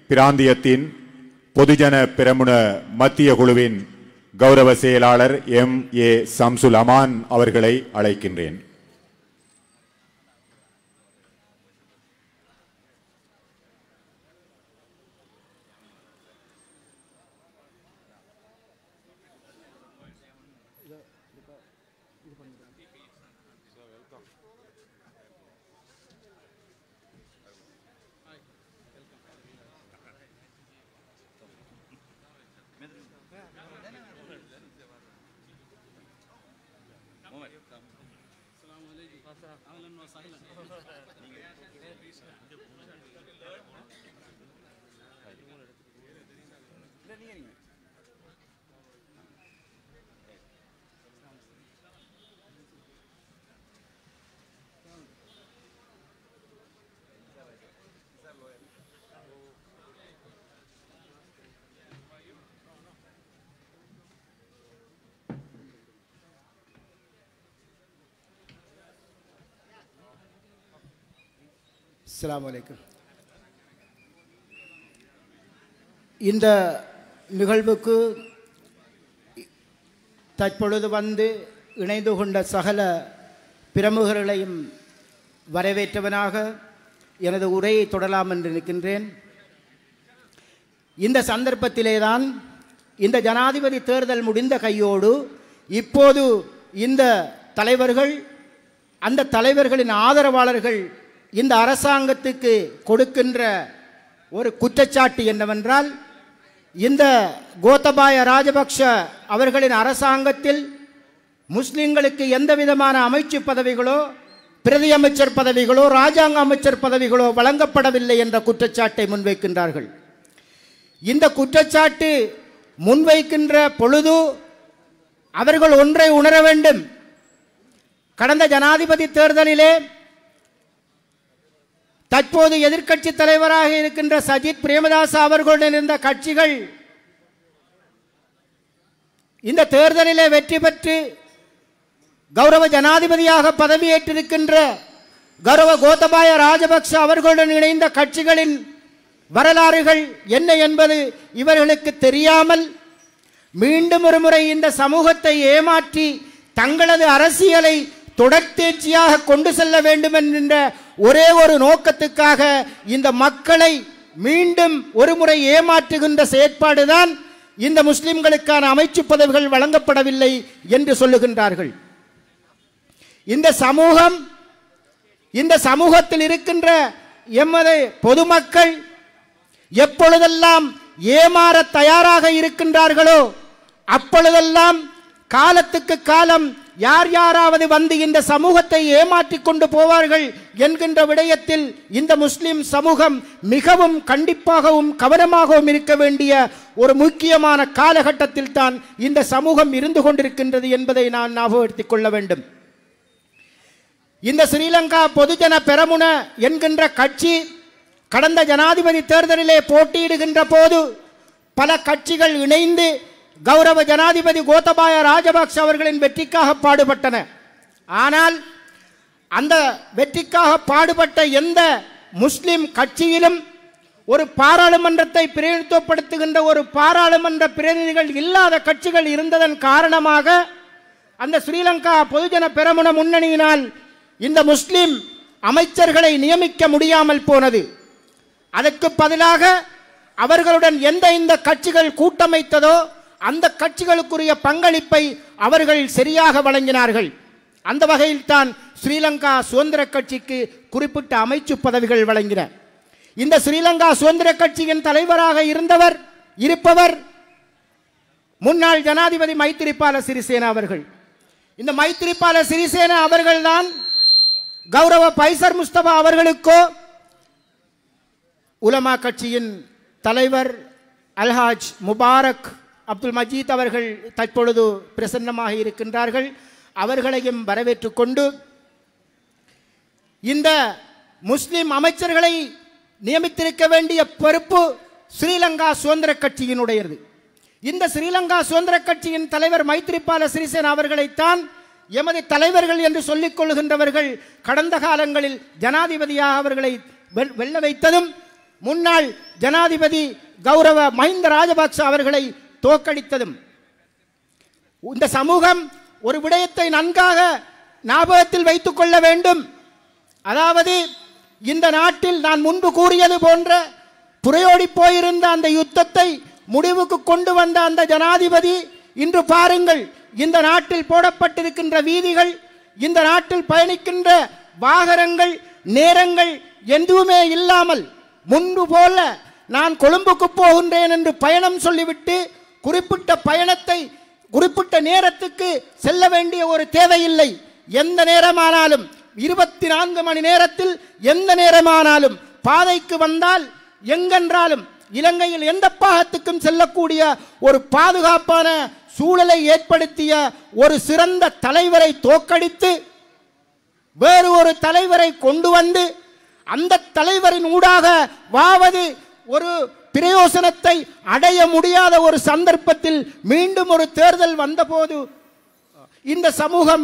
பிராந்தியத்தின் பொதுஜன பிரமுன மத்திய குழுவின் கௌரவ செயலாளர் எம் ஏ சம்சுல் அமான் அவர்களை அழைக்கின்றேன் அஸ்ஸலாமு அலைக்கும் இந்த நிகழ்வுக்கு தற்பொழுது வந்து இணைந்து கொண்ட சகல பிரமுகர்களையும் வரவேற்றவனாக எனது உரையை தொடரலாம் என்று நிற்கின்றேன் இந்த சந்தர்ப்பத்திலே தான் இந்த ஜனாதிபதி தேர்தல் முடிந்த கையோடு இப்போது இந்த தலைவர்கள் அந்த தலைவர்களின் ஆதரவாளர்கள் இந்த அரசாங்கத்துக்கு கொடுக்கின்ற ஒரு குற்றச்சாட்டு என்னவென்றால் இந்த கோத்தபாய ராஜபக்ஷ அவர்களின் அரசாங்கத்தில் முஸ்லிம்களுக்கு எந்த விதமான அமைச்சு பதவிகளோ பிரதி அமைச்சர் பதவிகளோ ராஜாங்க அமைச்சர் பதவிகளோ வழங்கப்படவில்லை என்ற குற்றச்சாட்டை முன்வைக்கின்றார்கள் இந்த குற்றச்சாட்டு முன்வைக்கின்ற பொழுது அவர்கள் ஒன்றை உணர வேண்டும் கடந்த ஜனாதிபதி தேர்தலிலே தற்போது எதிர்க்கட்சி தலைவராக இருக்கின்ற சஜித் பிரேமதாஸ் அவர்களுடன் இருந்த கட்சிகள் இந்த தேர்தலிலே வெற்றி பெற்று கௌரவ ஜனாதிபதியாக பதவியேற்றிருக்கின்ற கௌரவ கோத்தபாய ராஜபக்ஷ அவர்களுடன் இணைந்த கட்சிகளின் வரலாறுகள் என்ன என்பது இவர்களுக்கு தெரியாமல் மீண்டும் ஒரு முறை இந்த சமூகத்தை ஏமாற்றி தங்களது அரசியலை தொடர்த்தேர்ச்சியாக கொண்டு செல்ல வேண்டும் என்கின்ற ஒரே ஒரு நோக்கத்துக்காக இந்த மக்களை மீண்டும் ஒரு முறை ஏமாற்றுகின்ற செயற்பாடுதான் இந்த முஸ்லிம்களுக்கான அமைச்சு பதவிகள் வழங்கப்படவில்லை என்று சொல்லுகின்றார்கள் இந்த சமூகம் இந்த சமூகத்தில் இருக்கின்ற எமது பொதுமக்கள் எப்பொழுதெல்லாம் ஏமாற தயாராக இருக்கின்றார்களோ அப்பொழுதெல்லாம் காலத்துக்கு காலம் யார் யாராவது வந்து இந்த சமூகத்தை ஏமாற்றிக் கொண்டு போவார்கள் என்கின்ற விடயத்தில் இந்த முஸ்லிம் சமூகம் மிகவும் கண்டிப்பாகவும் கவனமாகவும் இருக்க வேண்டிய ஒரு முக்கியமான காலகட்டத்தில் தான் இந்த சமூகம் இருந்து கொண்டிருக்கின்றது என்பதை நான் ஞாபகப்படுத்திக் கொள்ள வேண்டும் இந்த ஸ்ரீலங்கா பொதுஜன பெரமுன என்கின்ற கட்சி கடந்த ஜனாதிபதி தேர்தலிலே போட்டியிடுகின்ற போது பல கட்சிகள் இணைந்து கௌரவ ஜனாதிபதி கோத்தபாய ராஜபக்ஷ அவர்களின் வெற்றிக்காக பாடுபட்டன ஆனால் அந்த வெற்றிக்காக பாடுபட்ட எந்த முஸ்லிம் கட்சியிலும் ஒரு பாராளுமன்றத்தை பிரதிநிதித்துவப்படுத்துகின்ற ஒரு பாராளுமன்ற பிரதிநிதிகள் இல்லாத கட்சிகள் இருந்ததன் காரணமாக அந்த ஸ்ரீலங்கா பொதுஜன பெரமுன முன்னணியினால் இந்த முஸ்லிம் அமைச்சர்களை நியமிக்க முடியாமல் போனது அதற்கு பதிலாக அவர்களுடன் எந்த இந்த கட்சிகள் கூட்டமைத்ததோ அந்த கட்சிகளுக்குரிய பங்களிப்பை அவர்கள் சரியாக வழங்கினார்கள் அந்த வகையில் தான் ஸ்ரீலங்கா சுதந்திர கட்சிக்கு குறிப்பிட்ட அமைச்சு பதவிகள் வழங்கின இந்த ஸ்ரீலங்கா சுதந்திர கட்சியின் தலைவராக இருந்தவர் இருப்பவர் முன்னாள் ஜனாதிபதி மைத்திரிபால சிறிசேனா அவர்கள் இந்த மைத்திரிபால சிறிசேனா அவர்கள்தான் கௌரவ பைசர் முஸ்தபா அவர்களுக்கோ உலமா கட்சியின் தலைவர் அல்ஹாஜ் முபாரக் அப்துல் மஜீத் அவர்கள் தற்பொழுது பிரசன்னமாக இருக்கின்றார்கள் அவர்களையும் வரவேற்றுக் கொண்டு இந்த முஸ்லிம் அமைச்சர்களை நியமித்திருக்க வேண்டிய பொறுப்பு ஸ்ரீலங்கா சுதந்திர கட்சியினுடையது இந்த ஸ்ரீலங்கா சுதந்திர கட்சியின் தலைவர் மைத்ரிபால சிறிசேனா அவர்களைத்தான் எமது தலைவர்கள் என்று சொல்லிக் கொள்கின்றவர்கள் கடந்த காலங்களில் ஜனாதிபதியாக அவர்களை வெல்- வெல்ல வைத்ததும் முன்னாள் ஜனாதிபதி கௌரவ மஹிந்த ராஜபக்ச அவர்களை தோற்கடித்ததும் இந்த சமூகம் ஒரு விடயத்தை நன்காக ஞாபகத்தில் வைத்துக் கொள்ள வேண்டும் அதாவது இந்த நாட்டில் நான் முன்பு கூறியது போன்ற புரையோடி போயிருந்த அந்த யுத்தத்தை முடிவுக்கு கொண்டு வந்த அந்த ஜனாதிபதி இன்று பாருங்கள் இந்த நாட்டில் போடப்பட்டிருக்கின்ற வீதிகள் இந்த நாட்டில் பயணிக்கின்ற வாகனங்கள் நேரங்கள் எதுவுமே இல்லாமல் முன்பு போல நான் கொழும்புக்கு போகின்றேன் என்று பயணம் சொல்லிவிட்டு குறிப்பிட்ட பயணத்தை குறிப்பிட்ட நேரத்துக்கு செல்ல வேண்டிய ஒரு தேவையில்லை எந்த நேரமானாலும் இருபத்தி நான்கு மணி நேரத்தில் எந்த நேரமானாலும் பாதைக்கு வந்தால் எங்கென்றாலும் இலங்கையில் எந்த பாகத்துக்கும் செல்லக்கூடிய ஒரு பாதுகாப்பான சூழலை ஏற்படுத்திய ஒரு சிறந்த தலைவரை தோற்கடித்து வேறு ஒரு தலைவரை கொண்டு வந்து அந்த தலைவரின் ஊடாக வாவது ஒரு பிரயோசனத்தை அடைய முடியாத ஒரு சந்தர்ப்பத்தில் மீண்டும் ஒரு தேர்தல் வந்தபோது இந்த சமூகம்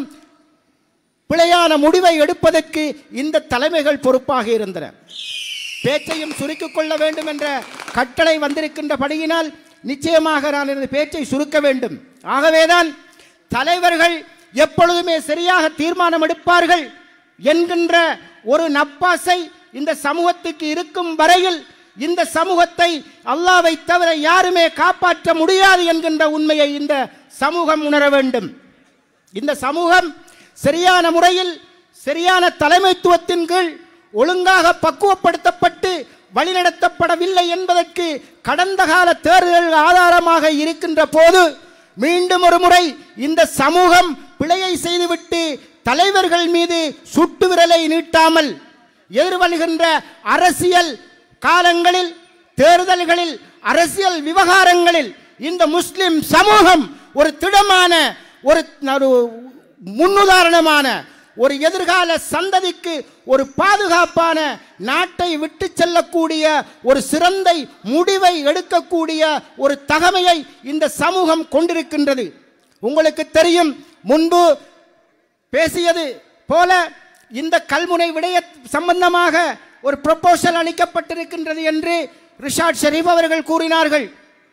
பிழையான முடிவை எடுப்பதற்கு இந்த தலைமைகள் பொறுப்பாக இருந்தன பேச்சையும் சுருக்கிக் கொள்ள வேண்டும் என்ற கட்டளை வந்திருக்கின்றபடியினால் நிச்சயமாக நான் எனது பேச்சை சுருக்க வேண்டும் ஆகவேதான் தலைவர்கள் எப்பொழுதுமே சரியாக தீர்மானம் எடுப்பார்கள் என்கின்ற ஒரு நப்பாசை இந்த சமூகத்துக்கு இருக்கும் வரையில் இந்த சமூகத்தை அல்லாவை தவிர யாருமே காப்பாற்ற முடியாது என்கின்ற உண்மையை இந்த சமூகம் உணர வேண்டும் இந்த சமூகம் சரியான முறையில் சரியான தலைமைத்துவத்தின் கீழ் ஒழுங்காக பக்குவப்படுத்தப்பட்டு வழிநடத்தப்படவில்லை என்பதற்கு கடந்த கால தேர்தல்கள் ஆதாரமாக இருக்கின்ற போது மீண்டும் ஒரு முறை இந்த சமூகம் பிழையை செய்துவிட்டு தலைவர்கள் மீது சுட்டு விரலை நீட்டாமல் எதிர்வருகின்ற அரசியல் காலங்களில் தேர்தல்களில் அரசியல் விவகாரங்களில் இந்த முஸ்லிம் சமூகம் ஒரு திடமான ஒரு ஒரு முன்னுதாரணமான ஒரு எதிர்கால சந்ததிக்கு ஒரு பாதுகாப்பான நாட்டை விட்டு செல்லக்கூடிய ஒரு சிறந்த முடிவை எடுக்கக்கூடிய ஒரு தகமையை இந்த சமூகம் கொண்டிருக்கின்றது உங்களுக்கு தெரியும் முன்பு பேசியது போல இந்த கல்முனை விடய சம்பந்தமாக ஒரு ப்ரொபோசல் அளிக்கப்பட்டிருக்கின்றது என்று ரிஷாட் ஷெரீப் அவர்கள் கூறினார்கள்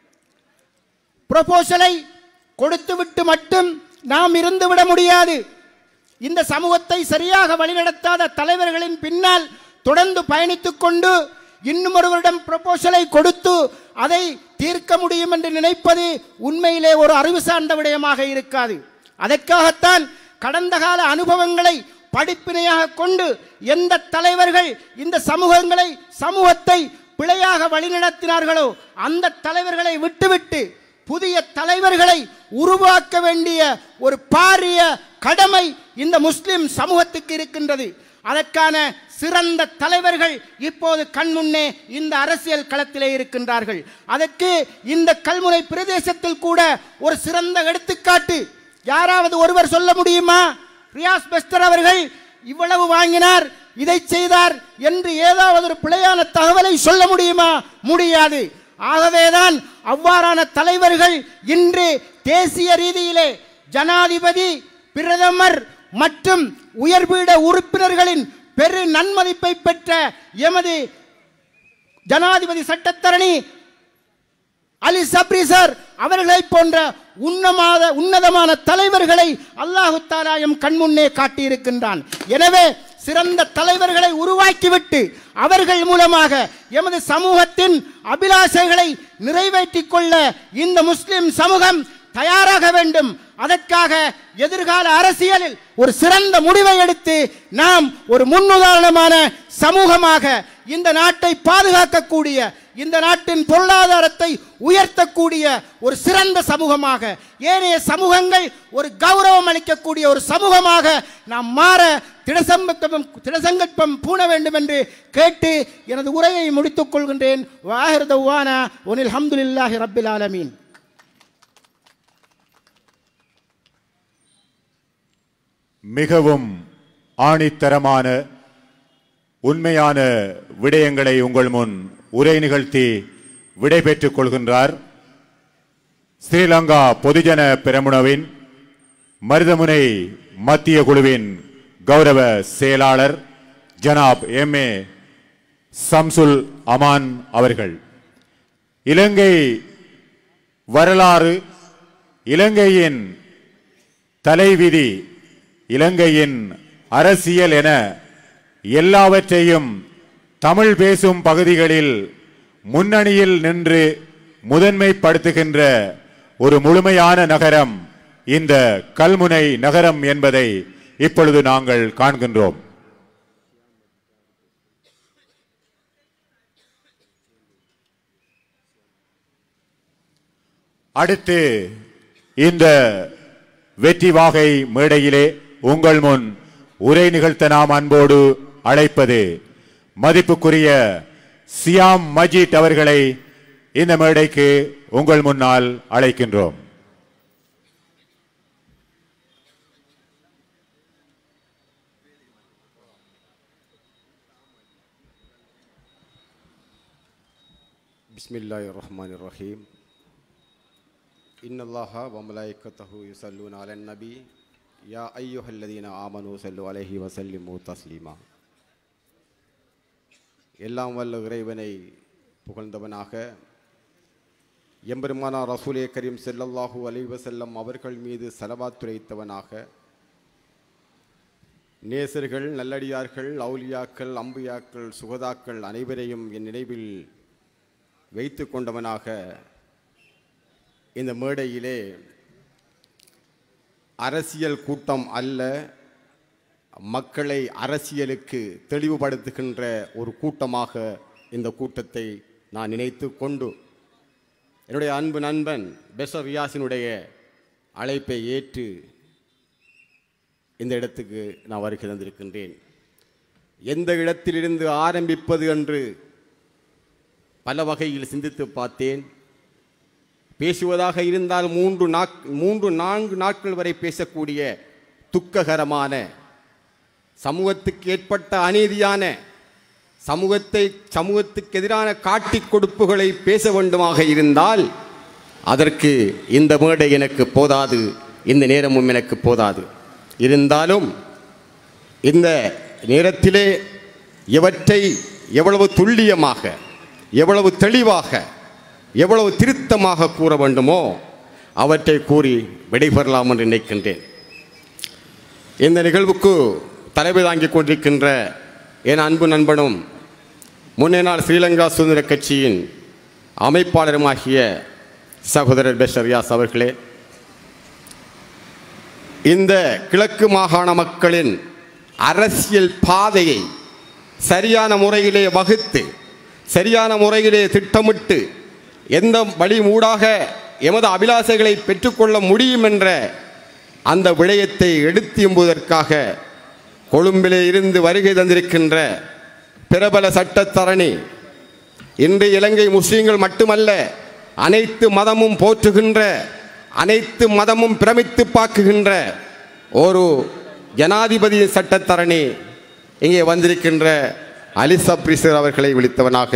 ப்ரொபோசலை கொடுத்துவிட்டு மட்டும் நாம் இருந்துவிட முடியாது இந்த சமூகத்தை சரியாக வழிநடத்தாத தலைவர்களின் பின்னால் தொடர்ந்து பயணித்துக் கொண்டு இன்னும் ஒருவரிடம் ப்ரொபோசலை கொடுத்து அதை தீர்க்க முடியும் என்று நினைப்பது உண்மையிலே ஒரு அறிவு சார்ந்த விடயமாக இருக்காது அதற்காகத்தான் கடந்த கால அனுபவங்களை படிப்பினையாக கொண்டு எந்த தலைவர்கள் இந்த சமூகங்களை சமூகத்தை பிழையாக வழிநடத்தினார்களோ அந்த தலைவர்களை விட்டுவிட்டு புதிய தலைவர்களை உருவாக்க வேண்டிய ஒரு பாரிய கடமை இந்த முஸ்லிம் சமூகத்துக்கு இருக்கின்றது அதற்கான சிறந்த தலைவர்கள் இப்போது கண்முன்னே இந்த அரசியல் களத்திலே இருக்கின்றார்கள் அதற்கு இந்த கல்முனை பிரதேசத்தில் கூட ஒரு சிறந்த எடுத்துக்காட்டு யாராவது ஒருவர் சொல்ல முடியுமா ரியாஸ் பெஸ்டர் அவர்கள் இவ்வளவு வாங்கினார் இதை செய்தார் என்று ஏதாவது ஒரு பிழையான தகவலை சொல்ல முடியுமா முடியாது ஆகவேதான் அவ்வாறான தலைவர்கள் இன்று தேசிய ரீதியிலே ஜனாதிபதி பிரதமர் மற்றும் உயர்பீட உறுப்பினர்களின் பெரு நன்மதிப்பை பெற்ற எமது ஜனாதிபதி சட்டத்தரணி அலி சப்ரி சார் அவர்களை போன்ற உன்னமாத உன்னதமான தலைவர்களை அல்லாஹு தாலா எம் கண்முன்னே காட்டியிருக்கின்றான் எனவே சிறந்த தலைவர்களை உருவாக்கிவிட்டு அவர்கள் மூலமாக எமது சமூகத்தின் அபிலாஷைகளை நிறைவேற்றிக் கொள்ள இந்த முஸ்லிம் சமூகம் தயாராக வேண்டும் அதற்காக எதிர்கால அரசியலில் ஒரு சிறந்த முடிவை எடுத்து நாம் ஒரு முன்னுதாரணமான சமூகமாக இந்த நாட்டை பாதுகாக்கக்கூடிய இந்த நாட்டின் பொருளாதாரத்தை உயர்த்தக்கூடிய ஒரு சிறந்த சமூகமாக ஏனைய சமூகங்கள் ஒரு கௌரவம் அளிக்கக்கூடிய ஒரு சமூகமாக நாம் மாற திடசம்பக்கம் திடசங்கற்பம் பூண வேண்டும் என்று கேட்டு எனது உரையை முடித்துக் கொள்கின்றேன் வாஹிர் தவானா ஒனில் ஹம்துலில்லாஹி ரப்பில் ஆலமீன் மிகவும் ஆணித்தரமான உண்மையான விடயங்களை உங்கள் முன் உரை நிகழ்த்தி விடை பெற்றுக் கொள்கின்றார் ஸ்ரீலங்கா பொதுஜன பெரமுனவின் மருதமுனை மத்திய குழுவின் கௌரவ செயலாளர் ஜனாப் எம் ஏ சம்சுல் அமான் அவர்கள் இலங்கை வரலாறு இலங்கையின் தலைவிதி இலங்கையின் அரசியல் என எல்லாவற்றையும் தமிழ் பேசும் பகுதிகளில் முன்னணியில் நின்று முதன்மைப்படுத்துகின்ற ஒரு முழுமையான நகரம் இந்த கல்முனை நகரம் என்பதை இப்பொழுது நாங்கள் காண்கின்றோம் அடுத்து இந்த வெற்றி வாகை மேடையிலே உங்கள் முன் உரை நிகழ்த்த நாம் அன்போடு அழைப்பது மதிப்புக்குரிய சியாம் மஜீத் அவர்களை இந்த மேடைக்கு உங்கள் முன்னால் அழைக்கின்றோம் بسم الله الرحمن الرحيم إن الله وملائكته يصلون على النبي يا أيها الذين آمنوا صلوا عليه وسلموا تسليما எல்லாம் வல்ல இறைவனை புகழ்ந்தவனாக எம்பெருமானா ரசூலே கரீம் ஸல்லல்லாஹு அலைஹி வஸல்லம் அவர்கள் மீது செலவாத்துரைத்தவனாக நேசர்கள் நல்லடியார்கள் அவுலியாக்கள் அம்பியாக்கள் சுகதாக்கள் அனைவரையும் என் நினைவில் வைத்து கொண்டவனாக இந்த மேடையிலே அரசியல் கூட்டம் அல்ல மக்களை அரசியலுக்கு தெளிவுபடுத்துகின்ற ஒரு கூட்டமாக இந்த கூட்டத்தை நான் நினைத்து கொண்டு என்னுடைய அன்பு நண்பன் பெசர் ரியாஸினுடைய அழைப்பை ஏற்று இந்த இடத்துக்கு நான் வருகை தந்திருக்கின்றேன் எந்த இடத்திலிருந்து ஆரம்பிப்பது என்று பல வகையில் சிந்தித்து பார்த்தேன் பேசுவதாக இருந்தால் மூன்று நாக் மூன்று நான்கு நாட்கள் வரை பேசக்கூடிய துக்ககரமான சமூகத்துக்கு ஏற்பட்ட அநீதியான சமூகத்தை சமூகத்துக்கு எதிரான காட்டிக் கொடுப்புகளை பேச வேண்டுமாக இருந்தால் அதற்கு இந்த மேடை எனக்கு போதாது இந்த நேரமும் எனக்கு போதாது இருந்தாலும் இந்த நேரத்திலே இவற்றை எவ்வளவு துல்லியமாக எவ்வளவு தெளிவாக எவ்வளவு திருத்தமாக கூற வேண்டுமோ அவற்றை கூறி விடைபெறலாம் என்று நினைக்கின்றேன் இந்த நிகழ்வுக்கு தலைமை தாங்கிக் கொண்டிருக்கின்ற என் அன்பு நண்பனும் முன்னே நாள் ஸ்ரீலங்கா சுதந்திர கட்சியின் அமைப்பாளருமாகிய சகோதரர் பெஷர் ரியாஸ் அவர்களே இந்த கிழக்கு மாகாண மக்களின் அரசியல் பாதையை சரியான முறையிலே வகுத்து சரியான முறையிலே திட்டமிட்டு எந்த வழி ஊடாக எமது அபிலாசைகளை பெற்றுக்கொள்ள முடியும் என்ற அந்த விடயத்தை எடுத்து எம்புவதற்காக கொழும்பிலே இருந்து வருகை தந்திருக்கின்ற பிரபல சட்டத்தரணி இன்று இலங்கை முஸ்லீம்கள் மட்டுமல்ல அனைத்து மதமும் போற்றுகின்ற அனைத்து மதமும் பிரமித்து பார்க்குகின்ற ஒரு ஜனாதிபதி சட்டத்தரணி இங்கே வந்திருக்கின்ற அலிசப்ரிசர் அவர்களை விழித்தவனாக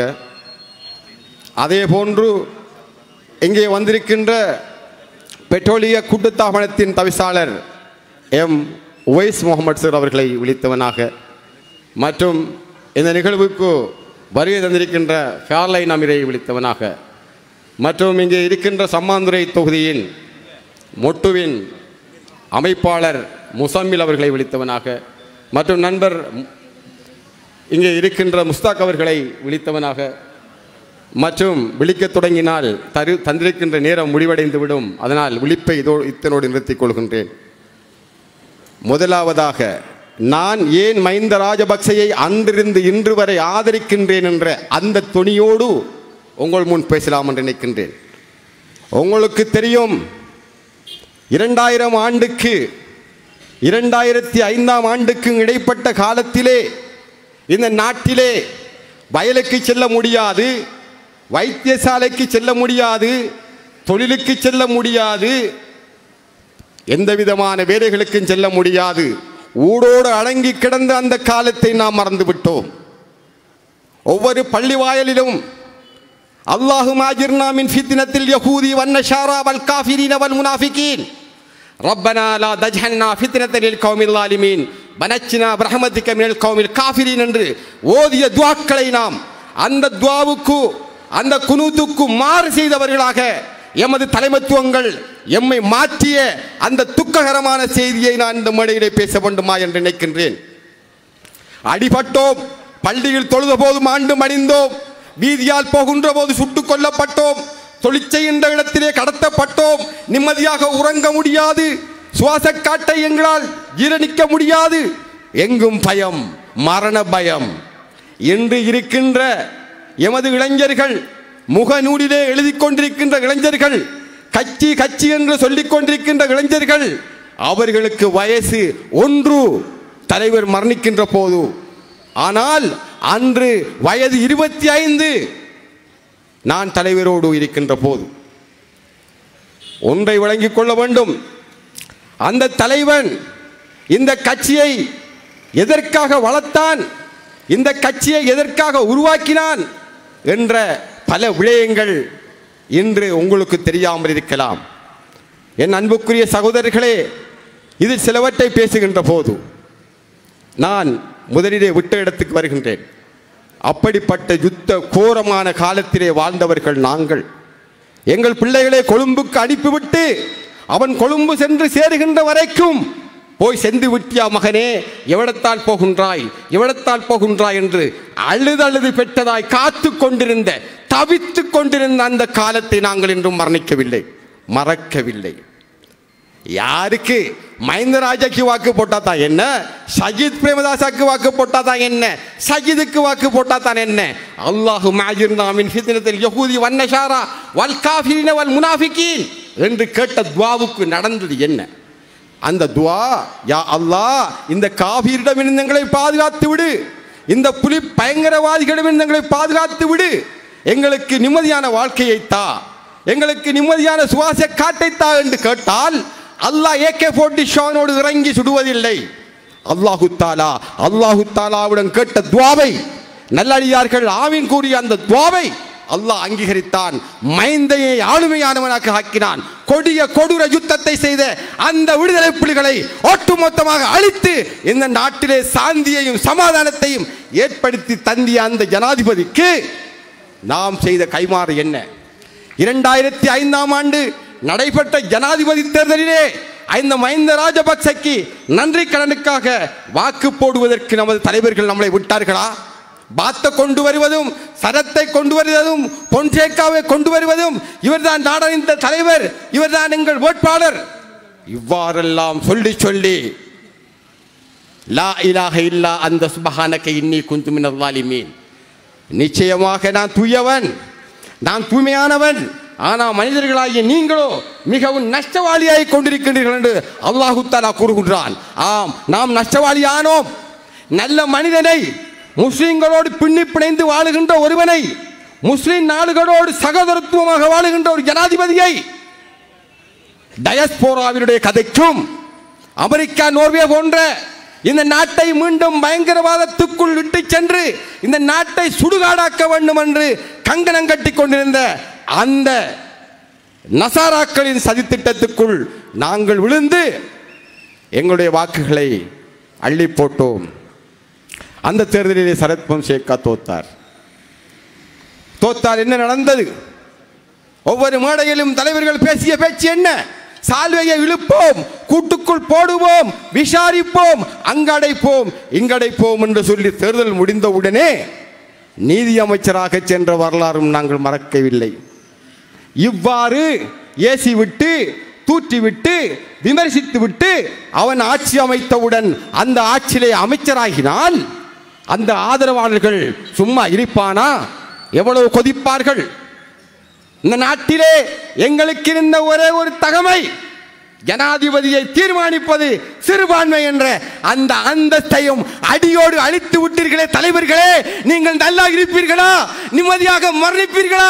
அதே போன்று இங்கே வந்திருக்கின்ற பெட்ரோலிய கூட்டுத்தாபனத்தின் தவிசாளர் எம் உவைஸ் முகமது சார் அவர்களை விழித்தவனாக மற்றும் இந்த நிகழ்வுக்கு வருகை தந்திருக்கின்ற ஃபேர்லைன் அமீரை விழித்தவனாக மற்றும் இங்கே இருக்கின்ற சம்மாந்துறை தொகுதியின் மொட்டுவின் அமைப்பாளர் முசம்மில் அவர்களை விழித்தவனாக மற்றும் நண்பர் இங்கே இருக்கின்ற முஸ்தாக் அவர்களை விழித்தவனாக மற்றும் விழிக்கத் தொடங்கினால் தரு தந்திருக்கின்ற நேரம் முடிவடைந்து விடும் அதனால் விழிப்பை இதோ இத்தனோடு நிறுத்திக் கொள்கின்றேன் முதலாவதாக நான் ஏன் மைந்த ராஜபக்சையை அன்றிருந்து இன்று வரை ஆதரிக்கின்றேன் என்ற அந்த துணியோடு உங்கள் முன் பேசலாம் என்று நினைக்கின்றேன் உங்களுக்கு தெரியும் இரண்டாயிரம் ஆண்டுக்கு இரண்டாயிரத்தி ஐந்தாம் ஆண்டுக்கு இடைப்பட்ட காலத்திலே இந்த நாட்டிலே வயலுக்கு செல்ல முடியாது வைத்தியசாலைக்கு செல்ல முடியாது தொழிலுக்கு செல்ல முடியாது எந்த விதமான வேலைகளுக்கும் செல்ல முடியாது ஊடோடு அடங்கி கிடந்த அந்த காலத்தை நாம் மறந்து விட்டோம் ஒவ்வொரு பள்ளி வாயலிலும் அல்லாஹு மாஜிர்னா மின் ஃபித்னத்தில் யஹூதி வன்னஷாரா வல் காஃபிரீன வல் முனாஃபிகீன் ரப்பனா லா தஜ்ஹன்னா ஃபித்னத்தலில் கௌமில் லாலிமீன் பனச்சினா பிரஹமதிக்க மினல் கௌமில் காஃபிரின் என்று ஓதிய துவாக்களை நாம் அந்த துவாவுக்கு அந்த குனூத்துக்கு மாறு செய்தவர்களாக எமது தலைமத்துவங்கள் எம்மை மாற்றிய அந்த துக்ககரமான செய்தியை நான் இந்த மேடையிலே பேச வேண்டுமா என்று நினைக்கின்றேன் அடிபட்டோம் பள்ளியில் தொழுத போது மாண்டு மணிந்தோம் வீதியால் போகின்ற போது சுட்டுக் கொல்லப்பட்டோம் தொழிற்செய்கின்ற இடத்திலே கடத்தப்பட்டோம் நிம்மதியாக உறங்க முடியாது சுவாச காட்டை எங்களால் ஜீரணிக்க முடியாது எங்கும் பயம் மரண பயம் என்று இருக்கின்ற எமது இளைஞர்கள் முகநூலிலே எழுதி கொண்டிருக்கின்ற இளைஞர்கள் கட்சி கட்சி என்று சொல்லிக் கொண்டிருக்கின்ற இளைஞர்கள் அவர்களுக்கு வயசு ஒன்று தலைவர் மரணிக்கின்ற போது ஆனால் அன்று வயது இருபத்தி ஐந்து நான் தலைவரோடு இருக்கின்ற போது ஒன்றை விளங்கிக் கொள்ள வேண்டும் அந்த தலைவன் இந்த கட்சியை எதற்காக வளர்த்தான் இந்த கட்சியை எதற்காக உருவாக்கினான் என்ற பல விடயங்கள் இன்று உங்களுக்கு தெரியாமல் இருக்கலாம் என் அன்புக்குரிய சகோதரர்களே இதில் சிலவற்றை பேசுகின்ற போது நான் முதலிலே விட்ட இடத்துக்கு வருகின்றேன் அப்படிப்பட்ட யுத்த கோரமான காலத்திலே வாழ்ந்தவர்கள் நாங்கள் எங்கள் பிள்ளைகளை கொழும்புக்கு அனுப்பிவிட்டு அவன் கொழும்பு சென்று சேருகின்ற வரைக்கும் போய் சென்று விட்டியா மகனே எவ்வளத்தால் போகின்றாய் எவ்வளத்தால் போகின்றாய் என்று அழுது அழுது பெற்றதாய் காத்து கொண்டிருந்த தவித்து கொண்டிருந்த அந்த காலத்தை நாங்கள் இன்றும் மரணிக்கவில்லை மறக்கவில்லை யாருக்கு மஹிந்தராஜாக்கு வாக்கு போட்டா தான் என்ன சஜித் பிரேமதாசாக்கு வாக்கு போட்டா தான் என்ன சஜிதுக்கு வாக்கு போட்டா தான் என்ன அல்லாஹு மாஜிர்னா மின் ஃபித்னத்தில் யஹூதி வன்னஷாரா வல் காஃபிரின வல் முனாஃபிகீன் என்று கேட்ட துவாவுக்கு நடந்தது என்ன அந்த துவா யா அல்லாஹ் இந்த காஃபிரிடமிருந்து எங்களை பாதுகாத்து விடு இந்த புலி பயங்கரவாதிகளிடமிருந்து எங்களை பாதுகாத்து விடு எங்களுக்கு நிம்மதியான வாழ்க்கையை தா எங்களுக்கு நிம்மதியான சுவாச காட்டை தா என்று கேட்டால் அல்லாஹ் ஏகே போட்டி ஷானோடு இறங்கி சுடுவதில்லை அல்லாஹு தாலா அல்லாஹு தாலாவுடன் கேட்ட துவாவை நல்லடியார்கள் ஆமீன் கூறிய அந்த துவாவை அல்லாஹ் அங்கீகரித்தான் மைந்தையை ஆளுமையானவனாக ஆக்கினான் கொடிய கொடூர யுத்தத்தை செய்த அந்த விடுதலை புலிகளை ஒட்டுமொத்தமாக அழித்து இந்த நாட்டிலே சாந்தியையும் சமாதானத்தையும் ஏற்படுத்தி தந்திய அந்த ஜனாதிபதிக்கு நாம் செய்த கைமாறு என்ன இரண்டாயிரத்தி ஐந்தாம் ஆண்டு நடைபெற்ற ஜனாதிபதி தேர்தலிலே இந்த மஹிந்த ராஜபக்சக்கு நன்றி கடனுக்காக வாக்கு போடுவதற்கு நமது தலைவர்கள் நம்மளை விட்டார்களா பாத்த கொண்டு வருவதும் சரத்தை கொண்டு வருவதும் பொன்சேக்காவை கொண்டு வருவதும் இவர்தான் நாடறிந்த தலைவர் இவர்தான் எங்கள் வேட்பாளர் இவ்வாறெல்லாம் சொல்லி சொல்லி லா இலாஹ இல்லா அந்த சுபஹானக இன்னி குந்து மினல் ஸாலிமீன் நிச்சயமாக நான் தூயவன் நான் தூய்மையானவன் ஆனா மனிதர்களாகிய நீங்களோ மிகவும் நஷ்டவாளியாய் கொண்டிருக்கின்றீர்கள் என்று அல்லாஹு தாலா கூறுகின்றான் ஆம் நாம் நஷ்டவாளி ஆனோம் நல்ல மனிதனை முஸ்லிம்களோடு பின்னி பிணைந்து வாழுகின்ற ஒருவனை முஸ்லிம் நாடுகளோடு சகோதரத்துவமாக வாழுகின்ற ஒரு ஜனாதிபதியை டயஸ்போராவினுடைய கதைக்கும் அமெரிக்கா நோர்வே போன்ற இந்த நாட்டை மீண்டும் பயங்கரவாதத்துக்குள் விட்டு சென்று இந்த நாட்டை சுடுகாடாக்க வேண்டும் என்று கங்கணம் கட்டி கொண்டிருந்த அந்த நசாராக்களின் சதித்திட்டத்துக்குள் நாங்கள் விழுந்து எங்களுடைய வாக்குகளை அள்ளி போட்டோம் அந்த தேர்தலிலே சரத் பொன்சேகா தோத்தார் தோத்தார் என்ன நடந்தது ஒவ்வொரு மேடையிலும் தலைவர்கள் பேசிய பேச்சு என்ன சால்வையை இழுப்போம் கூட்டுக்குள் போடுவோம் விசாரிப்போம் அங்கடைப்போம் இங்கடைப்போம் என்று சொல்லி தேர்தல் முடிந்தவுடனே நீதி அமைச்சராக சென்ற வரலாறும் நாங்கள் மறக்கவில்லை இவ்வாறு ஏசி விட்டு தூற்றி விட்டு விமர்சித்து விட்டு அவன் ஆட்சி அமைத்தவுடன் அந்த ஆட்சியிலே அமைச்சராகினால் அந்த ஆதரவாளர்கள் சும்மா இருப்பானா எவ்வளவு கொதிப்பார்கள் இந்த நாட்டிலே எங்களுக்கு இருந்த ஒரே ஒரு தகமை ஜனாதிபதியை தீர்மானிப்பது சிறுபான்மை என்ற அந்த அந்தஸ்தையும் அடியோடு அழித்து விட்டீர்களே தலைவர்களே நீங்கள் நல்லா இருப்பீர்களா நிம்மதியாக மரணிப்பீர்களா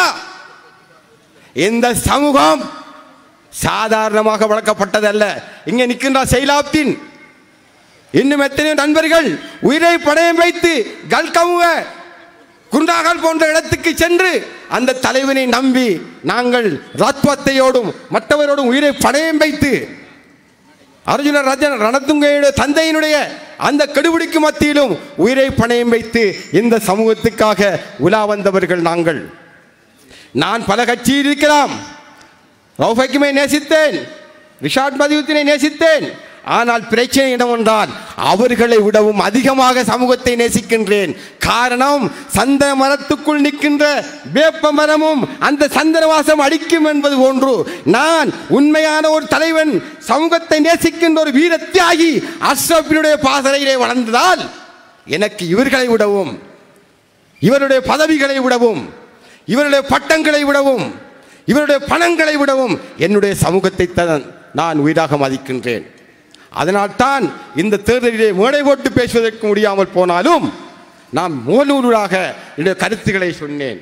இந்த சமூகம் சாதாரணமாக வளர்க்கப்பட்டதல்ல இங்க நிற்கின்ற செயலாப்தின் இன்னும் எத்தனையோ நண்பர்கள் உயிரை பணயம் வைத்து கல்கமுவ குண்டாகல் போன்ற இடத்துக்கு சென்று அந்த தலைவனை நம்பி நாங்கள் ராத்வத்தையோடும் மற்றவரோடும் உயிரை பணயம் வைத்து அர்ஜுன ரஜன் ரணத்துங்கையுடைய தந்தையினுடைய அந்த கெடுபிடிக்கு மத்தியிலும் உயிரை பணயம் வைத்து இந்த சமூகத்துக்காக உலா வந்தவர்கள் நாங்கள் நான் பல கட்சியில் இருக்கலாம் ரவுஃபக்கிமை நேசித்தேன் ரிஷாட் மதியுத்தினை நேசித்தேன் ஆனால் பிரச்சனை என்னவென்றால் அவர்களை விடவும் அதிகமாக சமூகத்தை நேசிக்கின்றேன் காரணம் சந்தன மரத்துக்குள் நிற்கின்ற வேப்ப மரமும் அந்த சந்தன வாசம் அடிக்கும் என்பது போன்று நான் உண்மையான ஒரு தலைவன் சமூகத்தை நேசிக்கின்ற ஒரு வீர தியாகி அஷ்ரப்பினுடைய பாசறையிலே வளர்ந்ததால் எனக்கு இவர்களை விடவும் இவருடைய பதவிகளை விடவும் இவருடைய பட்டங்களை விடவும் இவருடைய பணங்களை விடவும் என்னுடைய சமூகத்தை தான் நான் உயிராக மதிக்கின்றேன் அதனால்தான் இந்த தேர்தலிலே மேடை போட்டு பேசுவதற்கு முடியாமல் போனாலும் நான் மூலூராக என்னுடைய கருத்துக்களை சொன்னேன்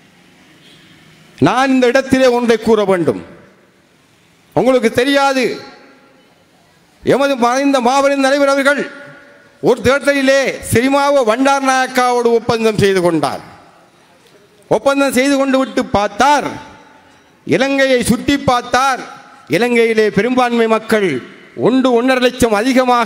நான் இந்த இடத்திலே ஒன்றை கூற வேண்டும் உங்களுக்கு தெரியாது எமது மறைந்த மாபெரும் தலைவர் அவர்கள் ஒரு தேர்தலிலே சினிமாவை வண்டார் நாயக்காவோடு ஒப்பந்தம் செய்து கொண்டார் ஒப்பந்தம் செய்து கொண்டு விட்டு பார்த்தார் இலங்கையை சுற்றி பார்த்தார் இலங்கையிலே பெரும்பான்மை மக்கள் ஒன்று ஒன்றரை லட்சம் அதிகமாக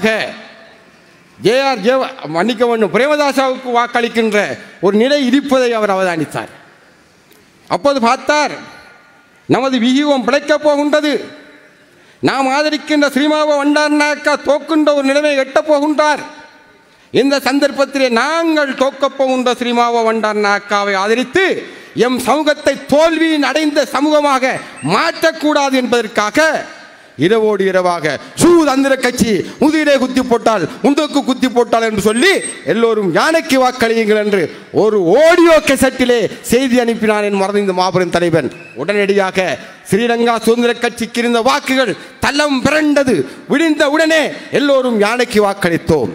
ஜேஆர் ஜே மன்னிக்க வேண்டும் பிரேமதாசாவுக்கு வாக்களிக்கின்ற ஒரு நிலை இருப்பதை அவர் அவதானித்தார் அப்போது பார்த்தார் நமது விகிதம் பிழைக்கப் போகின்றது நாம் ஆதரிக்கின்ற ஸ்ரீமாவ வண்டார் நாயக்கா தோக்கின்ற ஒரு நிலைமை எட்டப் போகின்றார் இந்த சந்தர்ப்பத்திலே நாங்கள் தோக்கப் போகின்ற ஸ்ரீமாவ வண்டார் நாயக்காவை ஆதரித்து எம் சமூகத்தை தோல்வியின் அடைந்த சமூகமாக மாற்றக்கூடாது என்பதற்காக இரவோடு இரவாக சூதந்திர கட்சி முதிரே குத்தி போட்டால் முந்தக்கு குத்தி போட்டால் என்று சொல்லி எல்லோரும் யானைக்கு வாக்களியுங்கள் என்று ஒரு ஆடியோ கெசட்டிலே செய்தி அனுப்பினான் என் மறந்த இந்த மாபெரும் தலைவன் உடனடியாக ஸ்ரீலங்கா சுதந்திர கட்சிக்கு இருந்த வாக்குகள் தள்ளம் பிறண்டது விடிந்த உடனே எல்லோரும் யானைக்கு வாக்களித்தோம்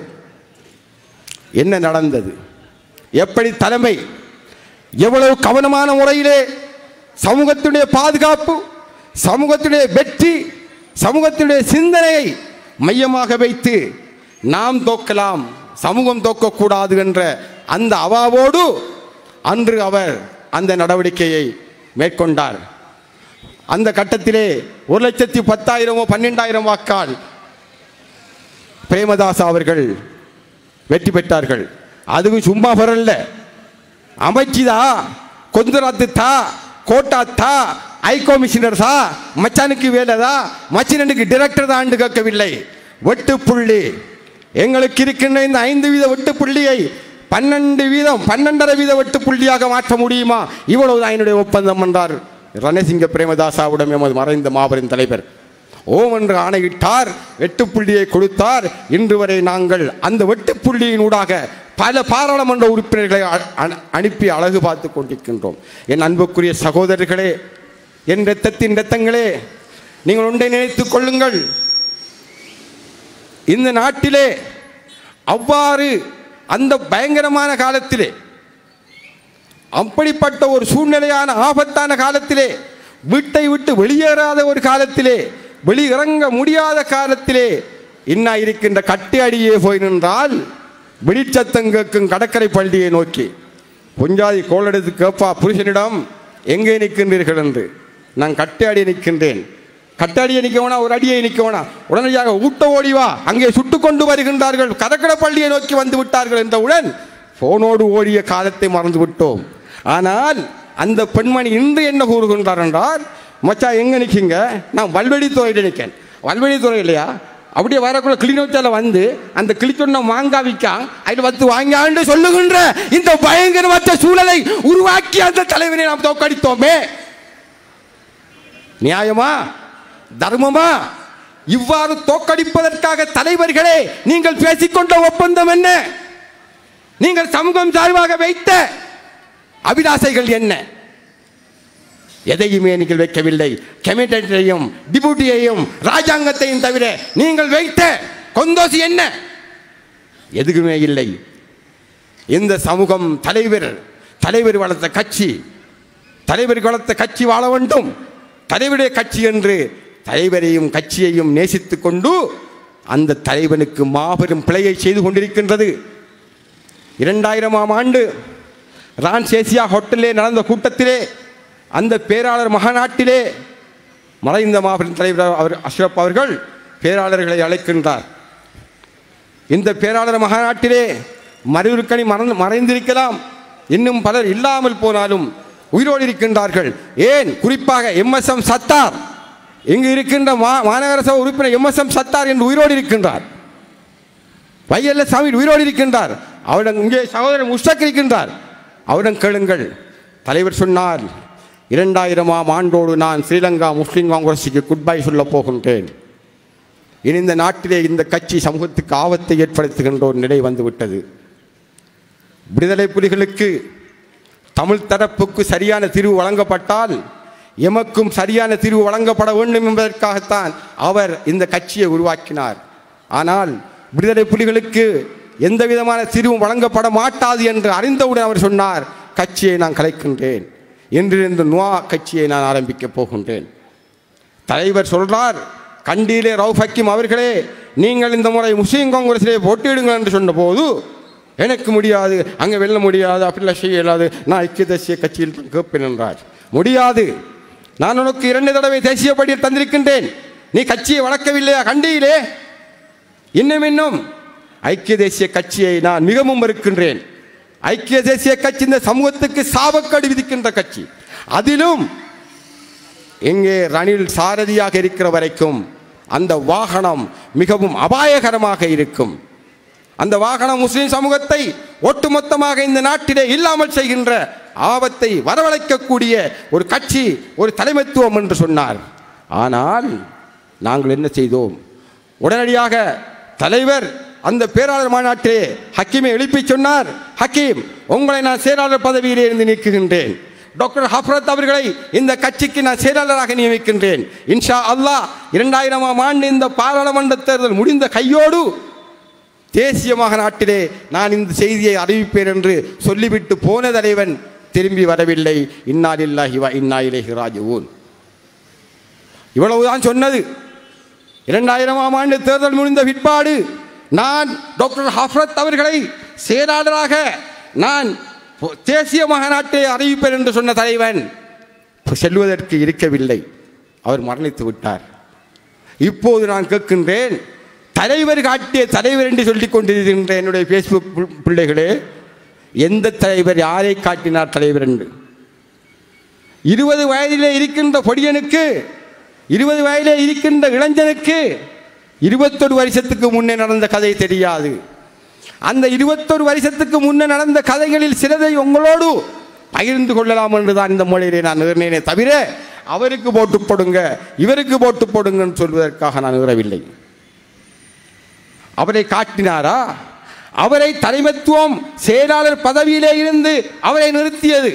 என்ன நடந்தது எப்படி தலைமை எவ்வளவு கவனமான முறையிலே சமூகத்துடைய பாதுகாப்பு சமூகத்துடைய வெற்றி சமூகத்துடைய சிந்தனையை மையமாக வைத்து நாம் தோக்கலாம் சமூகம் தோக்கக்கூடாது என்ற அந்த அவாவோடு அன்று அவர் அந்த நடவடிக்கையை மேற்கொண்டார் அந்த கட்டத்திலே ஒரு லட்சத்தி பத்தாயிரமோ பன்னெண்டாயிரம் வாக்கால் பிரேமதாஸ் அவர்கள் வெற்றி பெற்றார்கள் அதுவும் சும்மா வரல அமைச்சிதா கொஞ்சராத்து தா கோட்டா தா ஐ கமிஷனர் தா மச்சானுக்கு வேலைதா மச்சினனுக்கு டிரெக்டர் தான் ஆண்டு கேட்கவில்லை வெட்டு புள்ளி எங்களுக்கு இருக்கின்ற இந்த ஐந்து வீத வெட்டு புள்ளியை பன்னெண்டு வீதம் பன்னெண்டரை வீத வெட்டு புள்ளியாக மாற்ற முடியுமா இவ்வளவுதான் என்னுடைய ஒப்பந்தம் என்றார் ரணசிங்க பிரேமதாசாவிடம் எமது மறைந்த மாபெரும் தலைவர் ஓம் என்று ஆணையிட்டார் வெட்டு புள்ளியை கொடுத்தார் இன்று வரை நாங்கள் அந்த வெட்டு புள்ளியினூடாக பல பாராளுமன்ற உறுப்பினர்களை அ- அ- அனுப்பி அழகு பார்த்து கொண்டிருக்கின்றோம் என் அன்புக்குரிய சகோதரர்களே என் இரத்தத்தின் இரத்தங்களே நீங்கள் ஒன்றை நினைத்துக் கொள்ளுங்கள் இந்த நாட்டிலே அவ்வாறு அந்த பயங்கரமான காலத்திலே அப்படிப்பட்ட ஒரு சூழ்நிலையான ஆபத்தான காலத்திலே வீட்டை விட்டு வெளியேறாத ஒரு காலத்திலே வெளியிறங்க முடியாத காலத்திலே இன்னா இருக்கின்ற கட்டி அடியே போய் நின்றால் வெடிச்சத்தம் கேட்கும் கடற்கரை பள்ளியை நோக்கி பொஞ்சாதி கோலெடுத்து கேட்பா புருஷனிடம் எங்கே நிற்கின்றீர்கள் என்று நான் கட்டி அடி நிற்கின்றேன் கட்டடியை நிற்க வேணாம் ஒரு அடியை நிற்க வேணாம் உடனடியாக ஊட்ட ஓடி வா அங்கே சுட்டு கொண்டு வருகின்றார்கள் கடற்கரை பள்ளியை நோக்கி வந்து விட்டார்கள் என்றவுடன் போனோடு ஓடிய காலத்தை மறந்து விட்டோம் ஆனால் அந்த பெண்மணி இன்று என்ன கூறுகின்றார் என்றால் மச்சான் எங்க நிற்கிங்க நான் வல்வெளித்துறையில் நிற்கேன் வல்வெளித்துறை இல்லையா அப்படியே வரக்குள்ள கிளிநொச்சால வந்து அந்த கிளிச்சொன்ன மாங்காய் விற்கா அதில் வந்து வாங்கியாண்டு சொல்லுகின்ற இந்த பயங்கரமற்ற சூழலை உருவாக்கி அந்த தலைவரை நாம் தோக்கடித்தோமே நியாயமா தர்மமா இவ்வாறு தோக்கடிப்பதற்காக தலைவர்களே நீங்கள் பேசிக்கொண்ட ஒப்பந்தம் என்ன நீங்கள் சமூகம் சார்பாக வைத்த அபிலாசைகள் என்ன எதையுமே நீங்கள் வைக்கவில்லை கமிட்டரையும் டிபுட்டியையும் ராஜாங்கத்தையும் தவிர நீங்கள் வைத்த கொந்தோசி என்ன எதுவுமே இல்லை இந்த சமூகம் தலைவர் தலைவர் வளர்த்த கட்சி தலைவர் வளர்த்த கட்சி வாழ வேண்டும் தலைவருடைய கட்சி என்று தலைவரையும் கட்சியையும் நேசித்துக் கொண்டு அந்த தலைவனுக்கு மாபெரும் பிழையை செய்து கொண்டிருக்கின்றது இரண்டாயிரமாம் ஆண்டு ரான்சேசியா ஹோட்டலிலே நடந்த கூட்டத்திலே அந்த பேராளர் மகாநாட்டிலே மறைந்த மாபெரும் தலைவர் அவர் அஷ்ரப் அவர்கள் பேராளர்களை அழைக்கின்றார் இந்த பேராளர் மகாநாட்டிலே மறைவுக்கணி மறந்து மறைந்திருக்கலாம் இன்னும் பலர் இல்லாமல் போனாலும் உயிரோடு இருக்கின்றார்கள் ஏன் குறிப்பாக எம்எஸ்எம் சத்தார் இங்கு இருக்கின்ற மா மாநகர சபை உறுப்பினர் எம்எஸ்எம் சத்தார் என்று உயிரோடு இருக்கின்றார் வையல்ல சாமி உயிரோடு இருக்கின்றார் அவரிடம் இங்கே சகோதரன் முஸ்தக் இருக்கின்றார் அவரிடம் கேளுங்கள் தலைவர் சொன்னார் இரண்டாயிரமாம் ஆண்டோடு நான் ஸ்ரீலங்கா முஸ்லீம் காங்கிரஸுக்கு குட் பை சொல்ல போகின்றேன் இனி இந்த நாட்டிலே இந்த கட்சி சமூகத்துக்கு ஆபத்தை ஏற்படுத்துகின்ற ஒரு நிலை வந்துவிட்டது விடுதலை புலிகளுக்கு தமிழ் தரப்புக்கு சரியான தீர்வு வழங்கப்பட்டால் எமக்கும் சரியான தீர்வு வழங்கப்பட வேண்டும் என்பதற்காகத்தான் அவர் இந்த கட்சியை உருவாக்கினார் ஆனால் விடுதலை புலிகளுக்கு எந்த விதமான தீர்வும் வழங்கப்பட மாட்டாது என்று அறிந்தவுடன் அவர் சொன்னார் கட்சியை நான் கலைக்கின்றேன் என்றிருந்து நுவா கட்சியை நான் ஆரம்பிக்கப் போகின்றேன் தலைவர் சொல்றார் கண்டியிலே ரவுஃப் ஹக்கீம் அவர்களே நீங்கள் இந்த முறை முஸ்லீம் காங்கிரஸிலே போட்டியிடுங்கள் என்று சொன்னபோது எனக்கு முடியாது அங்கே வெல்ல முடியாது அப்படிலாம் செய்ய இயலாது நான் ஐக்கிய தேசிய கட்சியில் தான் கேட்பேன் என்றார் முடியாது நான் உனக்கு இரண்டு தடவை தேசிய படியில் தந்திருக்கின்றேன் நீ கட்சியை வளர்க்கவில்லையா கண்டியிலே இன்னும் இன்னும் ஐக்கிய தேசிய கட்சியை நான் மிகவும் மறுக்கின்றேன் ஐக்கிய தேசிய கட்சி இந்த சமூகத்துக்கு சாபக்கடி விதிக்கின்ற கட்சி அதிலும் இங்கே ரணில் சாரதியாக இருக்கிற வரைக்கும் அந்த வாகனம் மிகவும் அபாயகரமாக இருக்கும் அந்த வாகனம் முஸ்லிம் சமூகத்தை ஒட்டுமொத்தமாக இந்த நாட்டிலே இல்லாமல் செய்கின்ற ஆபத்தை வரவழைக்கக்கூடிய ஒரு கட்சி ஒரு தலைமைத்துவம் என்று சொன்னார் ஆனால் நாங்கள் என்ன செய்தோம் உடனடியாக தலைவர் அந்த பேராளர் மாநாட்டிலே ஹக்கீமை எழுப்பி சொன்னார் ஹக்கீம் உங்களை நான் செயலாளர் பதவியிலே இருந்து நீக்குகின்றேன் டாக்டர் ஹஃப்ரத் அவர்களை இந்த கட்சிக்கு நான் செயலாளராக நியமிக்கின்றேன் இன்ஷா அல்லாஹ் இரண்டாயிரமாம் ஆண்டு இந்த பாராளுமன்ற தேர்தல் முடிந்த கையோடு தேசிய மாநாட்டிலே நான் இந்த செய்தியை அறிவிப்பேன் என்று சொல்லிவிட்டு போன தலைவன் திரும்பி வரவில்லை இன்னாலில்லாஹி வ இன்னா இலைஹி ராஜிஊன் இவ்வளவுதான் சொன்னது இரண்டாயிரமாம் ஆண்டு தேர்தல் முடிந்த பிற்பாடு நான் டாக்டர் ஹஃப்ரத் அவர்களை செயலாளராக நான் தேசிய மாநாட்டை அறிவிப்பேன் என்று சொன்ன தலைவன் செல்வதற்கு இருக்கவில்லை அவர் மரணித்து விட்டார் இப்போது நான் கேட்கின்றேன் தலைவர் காட்டிய தலைவர் என்று சொல்லிக் கொண்டிருக்கின்ற என்னுடைய ஃபேஸ்புக் பி- பிள்ளைகளே எந்த தலைவர் யாரை காட்டினார் தலைவர் என்று இருபது வயதிலே இருக்கின்ற பொடியனுக்கு இருபது வயதிலே இருக்கின்ற இளைஞனுக்கு இருபத்தொரு வருஷத்துக்கு முன்னே நடந்த கதை தெரியாது அந்த இருபத்தொரு வருஷத்துக்கு முன்னே நடந்த கதைகளில் சிலதை உங்களோடு பகிர்ந்து கொள்ளலாம் என்று தான் இந்த மொழியிலே நான் நிர்ணயினே தவிர அவருக்கு போட்டு போடுங்க இவருக்கு போட்டு போடுங்கன்னு சொல்வதற்காக நான் நிறவில்லை அவரை காட்டினாரா அவரை தலைமைத்துவம் செயலாளர் பதவியிலே இருந்து அவரை நிறுத்தியது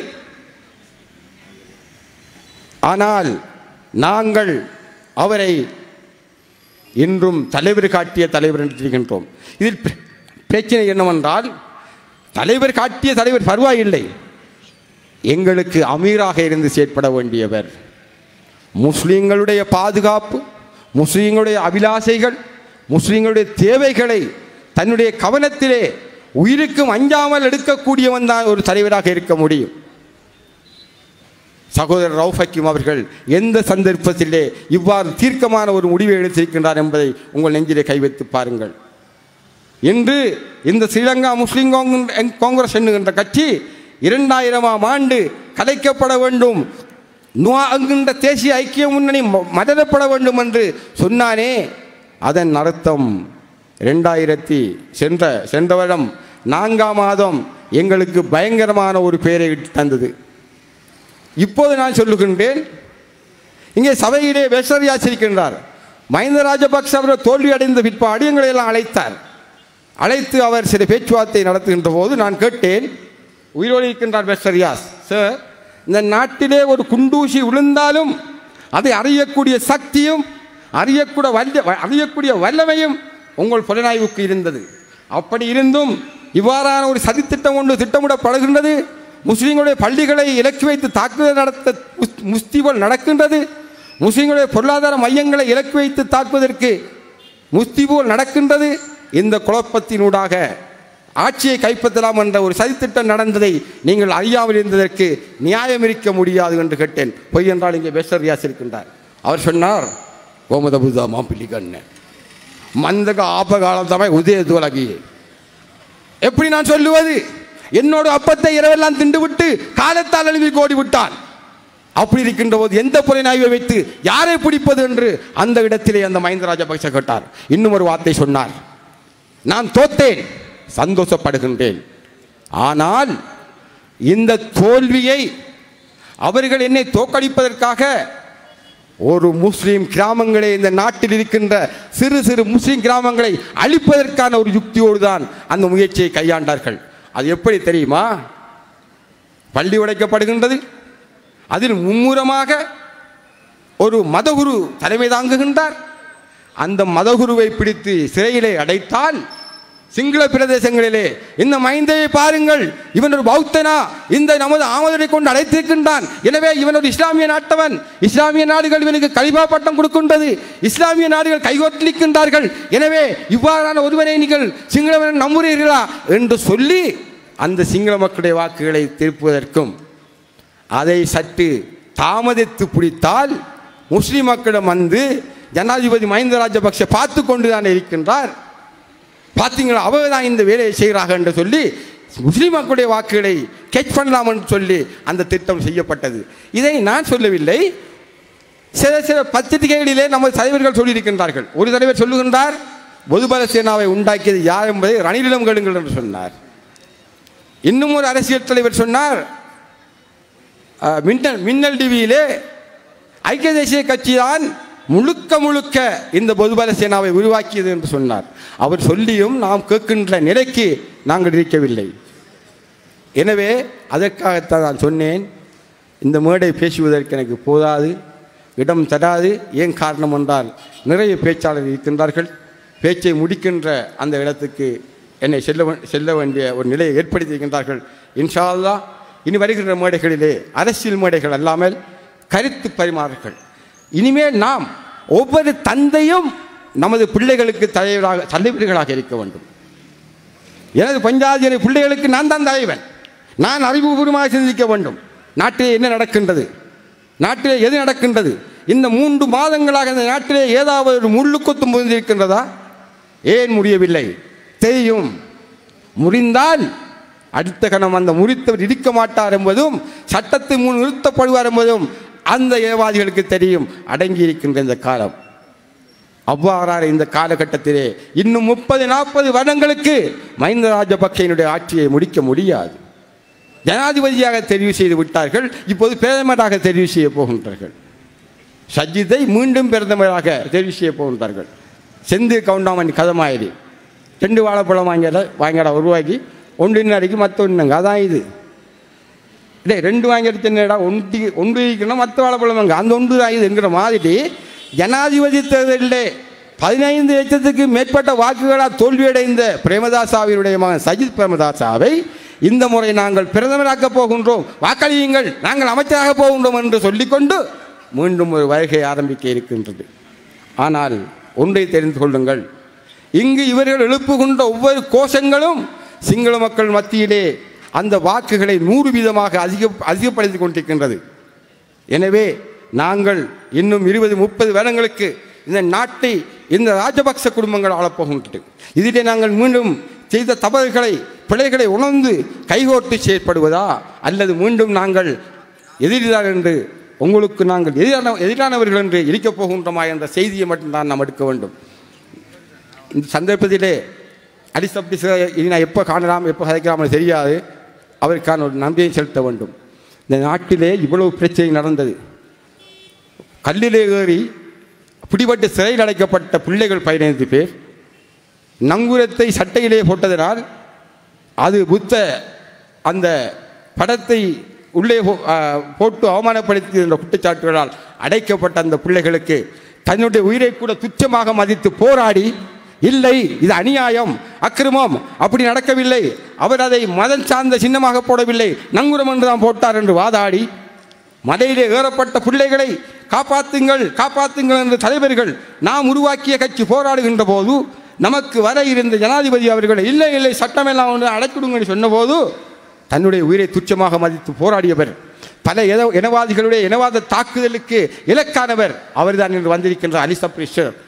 ஆனால் நாங்கள் அவரை இன்றும் தலைவர் காட்டிய தலைவர் என்று சொல்கின்றோம் இதில் பிர- பிரச்சனை என்னவென்றால் தலைவர் காட்டிய தலைவர் பரவாயில்லை எங்களுக்கு அமீராக இருந்து செயற்பட வேண்டியவர் முஸ்லீம்களுடைய பாதுகாப்பு முஸ்லீம்களுடைய அபிலாசைகள் முஸ்லீம்களுடைய தேவைகளை தன்னுடைய கவனத்திலே உயிருக்கும் அஞ்சாமல் எடுக்கக்கூடியவன் தான் ஒரு தலைவராக இருக்க முடியும் சகோதரர் ரவுஃப் ஹக்கீம் அவர்கள் எந்த சந்தர்ப்பத்திலே இவ்வாறு தீர்க்கமான ஒரு முடிவை எடுத்திருக்கின்றார் என்பதை உங்கள் நெஞ்சிலே கை வைத்து பாருங்கள் இன்று இந்த ஸ்ரீலங்கா முஸ்லிம் காங்கிர- காங்கிரஸ் என்கின்ற கட்சி இரண்டாயிரமாம் ஆண்டு கலைக்கப்பட வேண்டும் நுவா என்கின்ற தேசிய ஐக்கிய முன்னணி ம- மதரப்பட வேண்டும் என்று சொன்னானே அதன் அர்த்தம் ரெண்டாயிரத்தி சென்ற சென்ற வருடம் நான்காம் மாதம் எங்களுக்கு பயங்கரமான ஒரு பெயரை தந்தது இப்போது நான் சொல்லுகின்றேன் இங்கே சபையிலே வேசரியாஸ் இருக்கின்றார் மஹிந்த ராஜபக்ச அவர் தோல்வி அடைந்த பிற்பாடு எங்களை எல்லாம் அழைத்தார் அழைத்து அவர் சில பேச்சுவார்த்தை நடத்துகின்ற போது நான் கேட்டேன் உயிரோடு இருக்கின்றார் வேசரியாஸ் சார் இந்த நாட்டிலே ஒரு குண்டூசி விழுந்தாலும் அதை அறியக்கூடிய சக்தியும் அறியக்கூட வல்ல அறியக்கூடிய வல்லமையும் உங்கள் புலனாய்வுக்கு இருந்தது அப்படி இருந்தும் இவ்வாறான ஒரு சதித்திட்டம் ஒன்று திட்டமிடப்படுகின்றது முஸ்லீம்களுடைய பள்ளிகளை இலக்கு வைத்து தாக்குதல் நடத்த முஸ்- முஸ்திபல் நடக்கின்றது முஸ்லீம்களுடைய பொருளாதார மையங்களை இலக்கு வைத்து தாக்குவதற்கு முஸ்திபோல் நடக்கின்றது இந்த குழப்பத்தினூடாக ஆட்சியை கைப்பற்றலாம் என்ற ஒரு சதித்திட்டம் நடந்ததை நீங்கள் அறியாமல் இருந்ததற்கு நியாயம் இருக்க முடியாது என்று கேட்டேன் பொய் என்றால் இங்கே பெஸ்டர் ரியாஸ் இருக்கின்றார் அவர் சொன்னார் கோமத புதா மாப்பிள்ளி கண்ணன் மந்தக ஆபகாலம் தமை உதய துலகி எப்படி நான் சொல்லுவது என்னோட அப்பத்தை இரவெல்லாம் திண்டுவிட்டு காலத்தால் அழுவி கோடி விட்டான் அப்படி இருக்கின்ற போது எந்த புலனாய்வை வைத்து யாரை பிடிப்பது என்று அந்த இடத்திலே அந்த மஹிந்த ராஜபக்ஷ கேட்டார் இன்னும் ஒரு வார்த்தை சொன்னார் நான் தோத்தேன் சந்தோஷப்படுகின்றேன் ஆனால் இந்த தோல்வியை அவர்கள் என்னை தோற்கடிப்பதற்காக ஒரு முஸ்லீம் கிராமங்களே இந்த நாட்டில் இருக்கின்ற சிறு சிறு முஸ்லீம் கிராமங்களை அழிப்பதற்கான ஒரு யுக்தியோடு தான் அந்த முயற்சியை கையாண்டார்கள் அது எப்படி தெரியுமா பள்ளி உடைக்கப்படுகின்றது அதில் மும்முரமாக ஒரு மதகுரு தலைமை தாங்குகின்றார் அந்த மதகுருவை பிடித்து சிறையிலே அடைத்தால் சிங்கள பிரதேசங்களிலே இந்த மைந்தையை பாருங்கள் இவன் ஒரு பௌத்தனா இந்த நமது ஆமதரை கொண்டு அழைத்திருக்கின்றான் எனவே இவன் ஒரு இஸ்லாமிய நாட்டவன் இஸ்லாமிய நாடுகள் இவனுக்கு கலிபா பட்டம் கொடுக்கின்றது இஸ்லாமிய நாடுகள் கைகோட்டளிக்கின்றார்கள் எனவே இவ்வாறான ஒருவனை நீங்கள் சிங்களவன் நம்புகிறீர்களா என்று சொல்லி அந்த சிங்கள மக்களுடைய வாக்குகளை திருப்புவதற்கும் அதை சற்று தாமதித்து பிடித்தால் முஸ்லிம் மக்களிடம் வந்து ஜனாதிபதி மஹிந்த ராஜபக்ஷ பார்த்து கொண்டு தான் இருக்கின்றார் பார்த்தீங்களா அவங்க தான் இந்த வேலையை செய்கிறாங்க என்று சொல்லி முஸ்லிம் மக்களுடைய வாக்குகளை கேட்ச் பண்ணலாம் என்று சொல்லி அந்த திட்டம் செய்யப்பட்டது இதை நான் சொல்லவில்லை சில சில பத்திரிகைகளிலே நம்ம தலைவர்கள் சொல்லியிருக்கின்றார்கள் ஒரு தலைவர் சொல்லுகின்றார் பொதுபல சேனாவை உண்டாக்கியது யார் என்பதை ரணிலிடம் கேளுங்கள் என்று சொன்னார் இன்னும் ஒரு அரசியல் தலைவர் சொன்னார் அஹ், மின்னல் மின்னல் டிவியிலே ஐக்கிய தேசிய கட்சி தான் முழுக்க முழுக்க இந்த பொதுபல சேனாவை உருவாக்கியது என்று சொன்னார் அவர் சொல்லியும் நாம் கேட்கின்ற நிலைக்கு நாங்கள் இருக்கவில்லை எனவே அதற்காகத்தான் நான் சொன்னேன் இந்த மேடை பேசுவதற்கு எனக்கு போதாது இடம் தராது ஏன் காரணம் என்றால் நிறைய பேச்சாளர்கள் இருக்கின்றார்கள் பேச்சை முடிக்கின்ற அந்த இடத்துக்கு என்னை செல்ல வே- செல்ல வேண்டிய ஒரு நிலையை ஏற்படுத்தியிருக்கின்றார்கள் இன்ஷா அல்லாஹ் இனி வருகின்ற மேடைகளிலே அரசியல் மேடைகள் அல்லாமல் கருத்து பரிமாறல்கள் இனிமேல் நாம் ஒவ்வொரு தந்தையும் நமது பிள்ளைகளுக்கு தலைவராக தலைவர்களாக இருக்க வேண்டும் எனது பஞ்சாயத்து பிள்ளைகளுக்கு நான் தான் தலைவன் நான் அறிவுபூர்வமாக சிந்திக்க வேண்டும் நாட்டிலே என்ன நடக்கின்றது நாட்டிலே எது நடக்கின்றது இந்த மூன்று மாதங்களாக இந்த நாட்டிலே ஏதாவது ஒரு முள்ளு கொத்து முறிந்திருக்கின்றதா ஏன் முடியவில்லை தெரியும் முறிந்தால் அடுத்த கணம் அந்த முறித்தவர் இருக்க மாட்டார் என்பதும் சட்டத்தை முன் நிறுத்தப்படுவார் என்பதும் அந்த ஏவாதிகளுக்கு தெரியும் அடங்கி இருக்கின்ற இந்த காலம் அவ்வாறான இந்த காலகட்டத்திலே இன்னும் முப்பது நாற்பது வருடங்களுக்கு மஹிந்த ராஜபக்சேனுடைய ஆட்சியை முடிக்க முடியாது ஜனாதிபதியாக தெரிவு செய்து விட்டார்கள் இப்போது பிரதமராக தெரிவு செய்ய போகின்றார்கள் சஜித்தை மீண்டும் பிரதமராக தெரிவு செய்ய போகின்றார்கள் செந்து கவுண்டாமணி கதமாயிரி ரெண்டு வாழைப்பழம் வாங்கிட வாங்கிட உருவாக்கி ஒன்று இன்னடிக்கு மற்றொன்றுங்க அதான் இது டேய் ரெண்டு வாங்கி எடுத்தேன்டா ஒன்று ஒன்று இருக்கணும் மற்ற வாழைப்பழம் வாங்க அந்த ஒன்று தான் இது என்கிற மாதிரி ஜனாதிபதி தேர்தலிலே பதினைந்து லட்சத்துக்கு மேற்பட்ட வாக்குகளால் தோல்வியடைந்த பிரேமதாசாவினுடைய மகன் சஜித் பிரேமதாசாவை இந்த முறை நாங்கள் பிரதமராக்கப் போகின்றோம் வாக்களியுங்கள் நாங்கள் அமைச்சராக போகின்றோம் என்று சொல்லிக்கொண்டு மீண்டும் ஒரு வருகை ஆரம்பிக்க இருக்கின்றது ஆனால் ஒன்றை தெரிந்து கொள்ளுங்கள் இங்கு இவர்கள் எழுப்புகின்ற ஒவ்வொரு கோஷங்களும் சிங்கள மக்கள் மத்தியிலே அந்த வாக்குகளை நூறு வீதமாக அதிக அதிகப்படுத்திக் கொண்டிருக்கின்றது எனவே நாங்கள் இன்னும் இருபது முப்பது வருடங்களுக்கு இந்த நாட்டை இந்த ராஜபக்ச குடும்பங்கள் ஆளப்போகின்றது இதிலே நாங்கள் மீண்டும் செய்த தவறுகளை பிழைகளை உணர்ந்து கைகோட்டு செயற்படுவதா அல்லது மீண்டும் நாங்கள் எதிரிதான் என்று உங்களுக்கு நாங்கள் எதிரான எதிரானவர்கள் என்று இருக்கப் போகின்றோமா என்ற செய்தியை மட்டும்தான் நாம் எடுக்க வேண்டும் இந்த சந்தர்ப்பத்திலே அடிசப்டி இனி நான் எப்போ காணலாம் எப்போ கதைக்கலாம் தெரியாது அவருக்கான ஒரு நம்பிக்கை செலுத்த வேண்டும் இந்த நாட்டிலே இவ்வளவு பிரச்சனை நடந்தது கல்லிலே ஏறி பிடிபட்டு சிறையில் அடைக்கப்பட்ட பிள்ளைகள் பதினைந்து பேர் நங்குரத்தை சட்டையிலே போட்டதனால் அது புத்த அந்த படத்தை உள்ளே போ- ஆ, போட்டு அவமானப்படுத்தி என்ற குற்றச்சாட்டுகளால் அடைக்கப்பட்ட அந்த பிள்ளைகளுக்கு தன்னுடைய உயிரை கூட துச்சமாக மதித்து போராடி இல்லை இது அநியாயம் அக்கிரமம் அப்படி நடக்கவில்லை அவர் அதை மதம் சார்ந்த சின்னமாக போடவில்லை நங்குரம் என்று தான் போட்டார் என்று வாதாடி மலையிலே ஏறப்பட்ட பிள்ளைகளை காப்பாற்றுங்கள் காப்பாற்றுங்கள் என்ற தலைவர்கள் நாம் உருவாக்கிய கட்சி போராடுகின்ற போது நமக்கு வர இருந்த ஜனாதிபதி அவர்கள் இல்லை இல்லை சட்டமெல்லாம் ஒன்று அடைக்கிடுங்கன்னு சொன்னபோது தன்னுடைய உயிரை துச்சமாக மதித்து போராடியவர் பல இன இனவாதிகளுடைய இனவாத தாக்குதலுக்கு இலக்கானவர் அவர்தான் இன்று வந்திருக்கின்ற அலிசப் ரிஷர்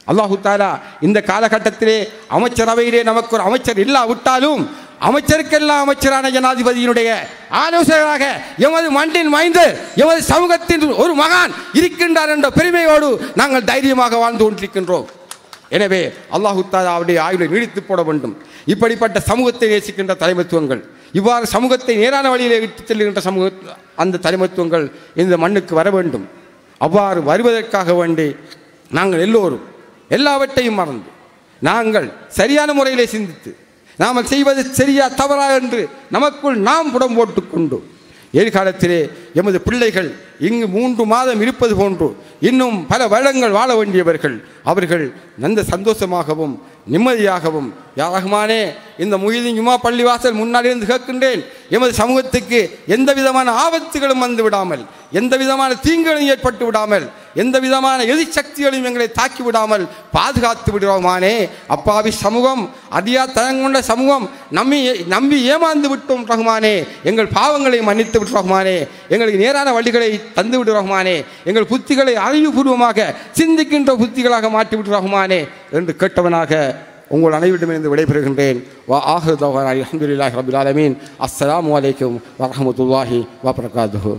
அல்லாஹு தாலா இந்த காலகட்டத்திலே அமைச்சரவையிலே நமக்கு ஒரு அமைச்சர் இல்லாவிட்டாலும் அமைச்சருக்கெல்லாம் அமைச்சரான ஜனாதிபதியினுடைய ஆலோசகராக எமது மண்ணின் மைந்து எமது சமூகத்தின் ஒரு மகான் இருக்கின்றார் என்ற பெருமையோடு நாங்கள் தைரியமாக வாழ்ந்து கொண்டிருக்கின்றோம் எனவே அல்லாஹு தாலா அவருடைய ஆயுளை நீடித்து போட வேண்டும் இப்படிப்பட்ட சமூகத்தை நேசிக்கின்ற தலைமைத்துவங்கள் இவ்வாறு சமூகத்தை நேரான வழியிலே இட்டுச் செல்கின்ற சமூக அந்த தலைமைத்துவங்கள் இந்த மண்ணுக்கு வர வேண்டும் அவ்வாறு வருவதற்காக வேண்டி நாங்கள் எல்லோரும் எல்லாவற்றையும் மறந்து நாங்கள் சரியான முறையிலே சிந்தித்து நாம் செய்வது சரியா தவறா என்று நமக்குள் நாம் புடம் போட்டுக்கொண்டு எதிர்காலத்திலே எமது பிள்ளைகள் இங்கு மூன்று மாதம் இருப்பது போன்று இன்னும் பல வருடங்கள் வாழ வேண்டியவர்கள் அவர்கள் நல்ல சந்தோஷமாகவும் நிம்மதியாகவும் யா ரஹ்மானே இந்த முகிதின் ஜுமா பள்ளிவாசல் முன்னாடி இருந்து கேட்கின்றேன் எமது சமூகத்துக்கு எந்த விதமான ஆபத்துகளும் வந்து விடாமல் எந்த விதமான தீங்குகளும் ஏற்பட்டு விடாமல் எந்த விதமான எதிர்சக்திகளையும் எங்களை தாக்கி விடாமல் பாதுகாத்து விடுவோமானே அப்பாவி சமூகம் அதியா தயங்கொண்ட சமூகம் நம்பி நம்பி ஏமாந்து விட்டோம் ரஹ்மானே எங்கள் பாவங்களை மன்னித்து விட்டு ரஹ்மானே எங்களுக்கு நேரான வழிகளை தந்து விடு ரஹ்மானே எங்கள் புத்திகளை அறிவுபூர்வமாக சிந்திக்கின்ற புத்திகளாக மாற்றி விட்டு ரஹ்மானே என்று கேட்டவனாக உங்கள் அனைவரிடமிருந்து விடைபெறுகின்றேன் வா ஆஹு தவான் அலமதுல்லாஹி ரபில் ஆலமீன் அஸ்ஸலாமு அலைக்கும் வரஹமத்துல்லாஹி வபரகாத்துஹு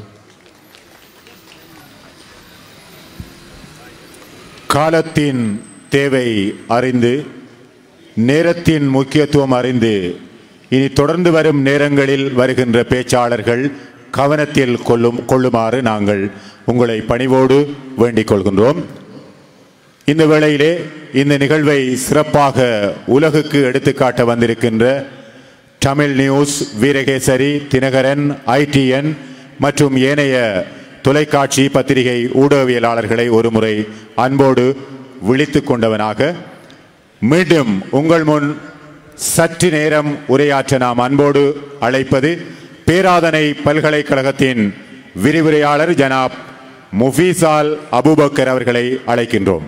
காலத்தின் தேவை அறிந்து நேரத்தின் முக்கியத்துவம் அறிந்து இனி தொடர்ந்து வரும் நேரங்களில் வருகின்ற பேச்சாளர்கள் கவனத்தில் கொள்ளும் கொள்ளுமாறு நாங்கள் உங்களை பணிவோடு வேண்டிக் கொள்கின்றோம் இந்த வேளையிலே இந்த நிகழ்வை சிறப்பாக உலகுக்கு எடுத்துக்காட்ட வந்திருக்கின்ற தமிழ் நியூஸ் வீரகேசரி தினகரன் ஐடிஎன் மற்றும் ஏனைய தொலைக்காட்சி பத்திரிகை ஊடகவியலாளர்களை ஒருமுறை அன்போடு விழித்துக் கொண்டவனாக மீண்டும் உங்கள் முன் சற்று நேரம் உரையாற்ற நாம் அன்போடு அழைப்பது பேராதனை பல்கலைக்கழகத்தின் விரிவுரையாளர் ஜனாப் முஃபீசால் அபூபக்கர் அவர்களை அழைக்கின்றோம்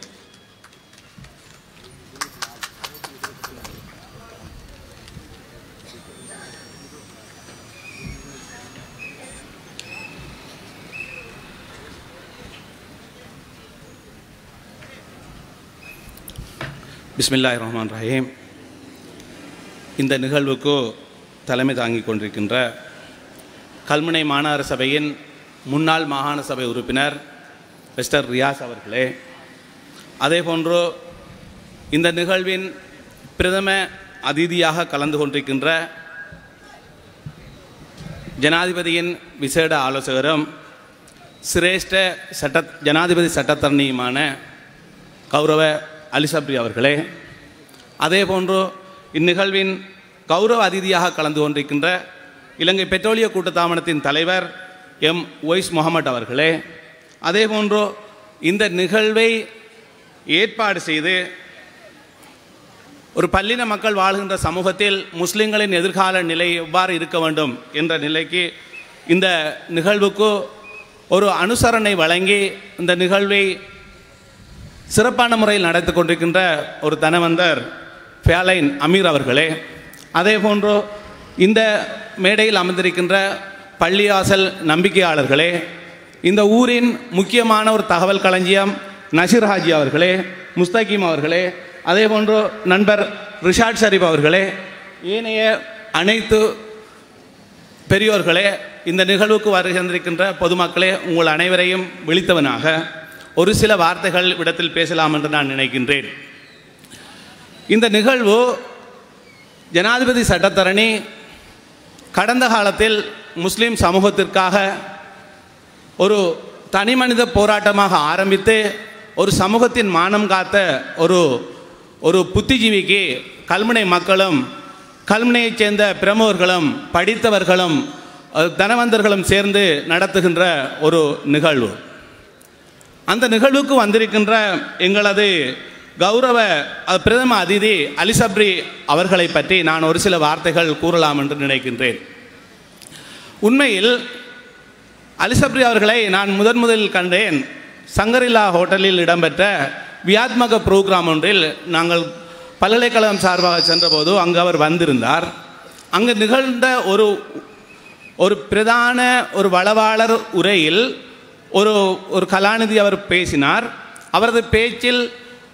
பிஸ்மில்லாஹ் ரஹ்மான் ரஹீம் இந்த நிகழ்வுக்கு தலைமை தாங்கிக் கொண்டிருக்கின்ற கல்முனை மாநகர சபையின் முன்னாள் மாகாண சபை உறுப்பினர் மிஸ்டர் ரியாஸ் அவர்களே அதேபோன்று இந்த நிகழ்வின் பிரதம அதிதியாக கலந்து கொண்டிருக்கின்ற ஜனாதிபதியின் விசேட ஆலோசகரும் சிரேஷ்ட சட்ட ஜனாதிபதி சட்டத்தரணியுமான கௌரவ அலிசப்ரி அவர்களே அதேபோன்று இந்நிகழ்வின் கௌரவ அதிதியாக கலந்து கொண்டிருக்கின்ற இலங்கை பெட்ரோலிய கூட்டத்தாமனத்தின் தலைவர் எம் ஒய்ஸ் முகமது அவர்களே அதேபோன்று இந்த நிகழ்வை ஏற்பாடு செய்து ஒரு பல்லின மக்கள் வாழ்கின்ற சமூகத்தில் முஸ்லிம்களின் எதிர்கால நிலை எவ்வாறு இருக்க வேண்டும் என்ற நிலைக்கு இந்த நிகழ்வுக்கு ஒரு அனுசரணை வழங்கி இந்த நிகழ்வை சிறப்பான முறையில் நடத்தி கொண்டிருக்கின்ற ஒரு தனவந்தர் ஃபேலைன் அமீர் அவர்களே அதே போன்று இந்த மேடையில் அமர்ந்திருக்கின்ற பள்ளியாசல் நம்பிக்கையாளர்களே இந்த ஊரின் முக்கியமான ஒரு தகவல் களஞ்சியம் நசீர் ஹாஜி அவர்களே முஸ்தகீம் அவர்களே அதே போன்று நண்பர் ரிஷாட் ஷரீப் அவர்களே ஏனைய அனைத்து பெரியோர்களே இந்த நிகழ்வுக்கு வருகின்றிருக்கின்ற பொதுமக்களே உங்கள் அனைவரையும் விழித்தவனாக ஒரு சில வார்த்தைகள் இடத்தில் பேசலாம் என்று நான் நினைக்கின்றேன் இந்த நிகழ்வு ஜனாதிபதி சட்டத்தரணி கடந்த காலத்தில் முஸ்லிம் சமூகத்திற்காக ஒரு தனிமனித போராட்டமாக ஆரம்பித்து ஒரு சமூகத்தின் மானம் காத்த ஒரு ஒரு புத்திஜீவிக்கு கல்முனை மக்களும் கல்முனையைச் சேர்ந்த பிரமுகர்களும் படித்தவர்களும் அஹ், தனவந்தர்களும் சேர்ந்து நடத்துகின்ற ஒரு நிகழ்வு அந்த நிகழ்வுக்கு வந்திருக்கின்ற எங்களது கௌரவ அஹ், பிரதம அதிதி அலிசப்ரி அவர்களை பற்றி நான் ஒரு சில வார்த்தைகள் கூறலாம் என்று நினைக்கின்றேன் உண்மையில் அலிசப்ரி அவர்களை நான் முதன் முதலில் கண்டேன் சங்கரில்லா ஹோட்டலில் இடம்பெற்ற வியாத்மக புரோகிராம் ஒன்றில் நாங்கள் பல்கலைக்கழகம் சார்பாக சென்றபோது அங்கு அவர் வந்திருந்தார் அங்கு நிகழ்ந்த ஒரு ஒரு பிரதான ஒரு வளவாளர் உரையில் ஒரு ஒரு கலாநிதி அவர் பேசினார் அவரது பேச்சில்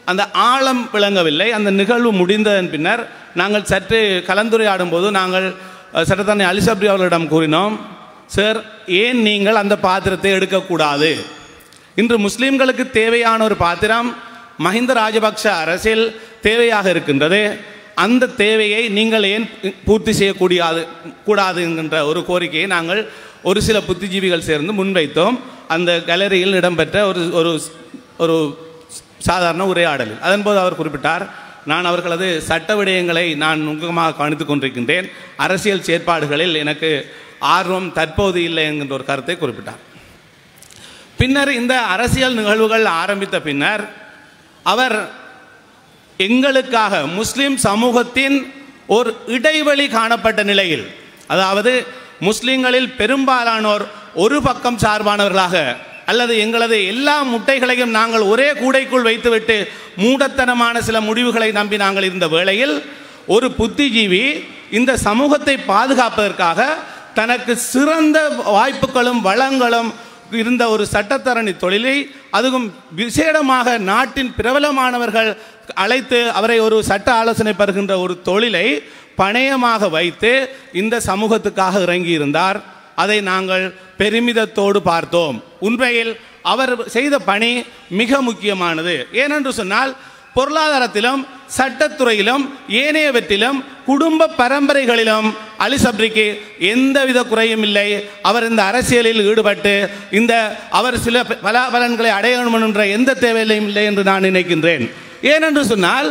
அந்த ஆழம் விளங்கவில்லை அந்த நிகழ்வு முடிந்ததன் பின்னர் நாங்கள் சற்று கலந்துரையாடும் போது நாங்கள் அஹ், சட்டத்தரணி அலிசப்ரி அவர்களிடம் கூறினோம் சார் ஏன் நீங்கள் அந்த பாத்திரத்தை எடுக்கக்கூடாது இன்று முஸ்லிம்களுக்கு தேவையான ஒரு பாத்திரம் மஹிந்த ராஜபக்ஷ அரசில் தேவையாக இருக்கின்றது அந்த தேவையை நீங்கள் ஏன் பூர்த்தி செய்யக்கூடியாது கூடாது என்கின்ற ஒரு கோரிக்கையை நாங்கள் ஒரு சில புத்திஜீவிகள் சேர்ந்து முன்வைத்தோம் அந்த கேலரியில் இடம்பெற்ற ஒரு ஒரு ஒரு சாதாரண உரையாடலில் அதன்போது அவர் குறிப்பிட்டார் நான் அவர்களது சட்ட விடயங்களை நான் நுட்பமாக கவனித்துக் கொண்டிருக்கின்றேன் அரசியல் செயற்பாடுகளில் எனக்கு ஆர்வம் தற்போது இல்லை என்கின்ற ஒரு கருத்தை குறிப்பிட்டார் பின்னர் இந்த அரசியல் நிகழ்வுகள் ஆரம்பித்த பின்னர் அவர் எங்களுக்காக முஸ்லிம் சமூகத்தின் ஒரு இடைவெளி காணப்பட்ட நிலையில் அதாவது முஸ்லிம்களில் பெரும்பாலானோர் ஒரு பக்கம் சார்பானவர்களாக அல்லது எங்களது எல்லா முட்டைகளையும் நாங்கள் ஒரே கூடைக்குள் வைத்துவிட்டு மூடத்தனமான சில முடிவுகளை நம்பி நாங்கள் இருந்த வேளையில் ஒரு புத்திஜீவி இந்த சமூகத்தை பாதுகாப்பதற்காக தனக்கு சிறந்த வாய்ப்புகளும் வளங்களும் இருந்த ஒரு சட்டத்தரணி தொழிலை அதுவும் விசேடமாக நாட்டின் பிரபலமானவர்கள் அழைத்து அவரை ஒரு சட்ட ஆலோசனை பெறுகின்ற ஒரு தொழிலை பணயமாக வைத்து இந்த சமூகத்துக்காக இறங்கி இருந்தார் அதை நாங்கள் பெருமிதத்தோடு பார்த்தோம் உண்மையில் அவர் செய்த பணி மிக முக்கியமானது ஏனென்று சொன்னால் பொருளாதாரத்திலும் சட்டத்துறையிலும் ஏனையவற்றிலும் குடும்ப பரம்பரைகளிலும் அலி சப்ரிக்கு எந்தவித குறையும் இல்லை அவர் இந்த அரசியலில் ஈடுபட்டு இந்த அவர் சில பலாபலன்களை அடைய வேண்டும் என்ற எந்த தேவையிலையும் இல்லை என்று நான் நினைக்கின்றேன் ஏனென்று சொன்னால்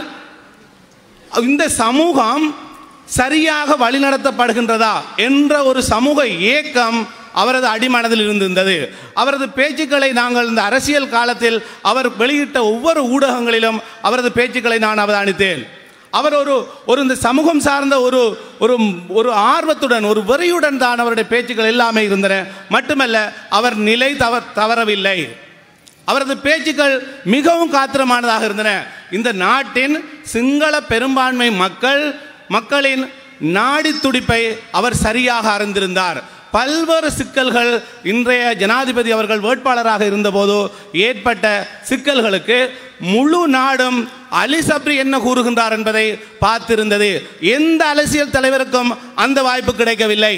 இந்த சமூகம் சரியாக வழிநடத்தப்படுகின்றதா என்ற ஒரு சமூக ஏக்கம் அவரது அடிமனதில் இருந்திருந்தது அவரது பேச்சுக்களை நாங்கள் இந்த அரசியல் காலத்தில் அவர் வெளியிட்ட ஒவ்வொரு ஊடகங்களிலும் அவரது பேச்சுக்களை நான் அவதானித்தேன் அவர் ஒரு ஒரு இந்த சமூகம் சார்ந்த ஒரு ஒரு ஒரு ஆர்வத்துடன் ஒரு வெறியுடன் தான் அவருடைய பேச்சுக்கள் எல்லாமே இருந்தன மட்டுமல்ல அவர் நிலை தவ தவறவில்லை அவரது பேச்சுக்கள் மிகவும் காத்திரமானதாக இருந்தன இந்த நாட்டின் சிங்கள பெரும்பான்மை மக்கள் மக்களின் நாடி துடிப்பை அவர் சரியாக அறிந்திருந்தார் பல்வேறு சிக்கல்கள் இன்றைய ஜனாதிபதி அவர்கள் வேட்பாளராக இருந்தபோது ஏற்பட்ட சிக்கல்களுக்கு முழு நாடும் அலி சப்ரி என்ன கூறுகின்றார் என்பதை பார்த்திருந்தது எந்த அரசியல் தலைவருக்கும் அந்த வாய்ப்பு கிடைக்கவில்லை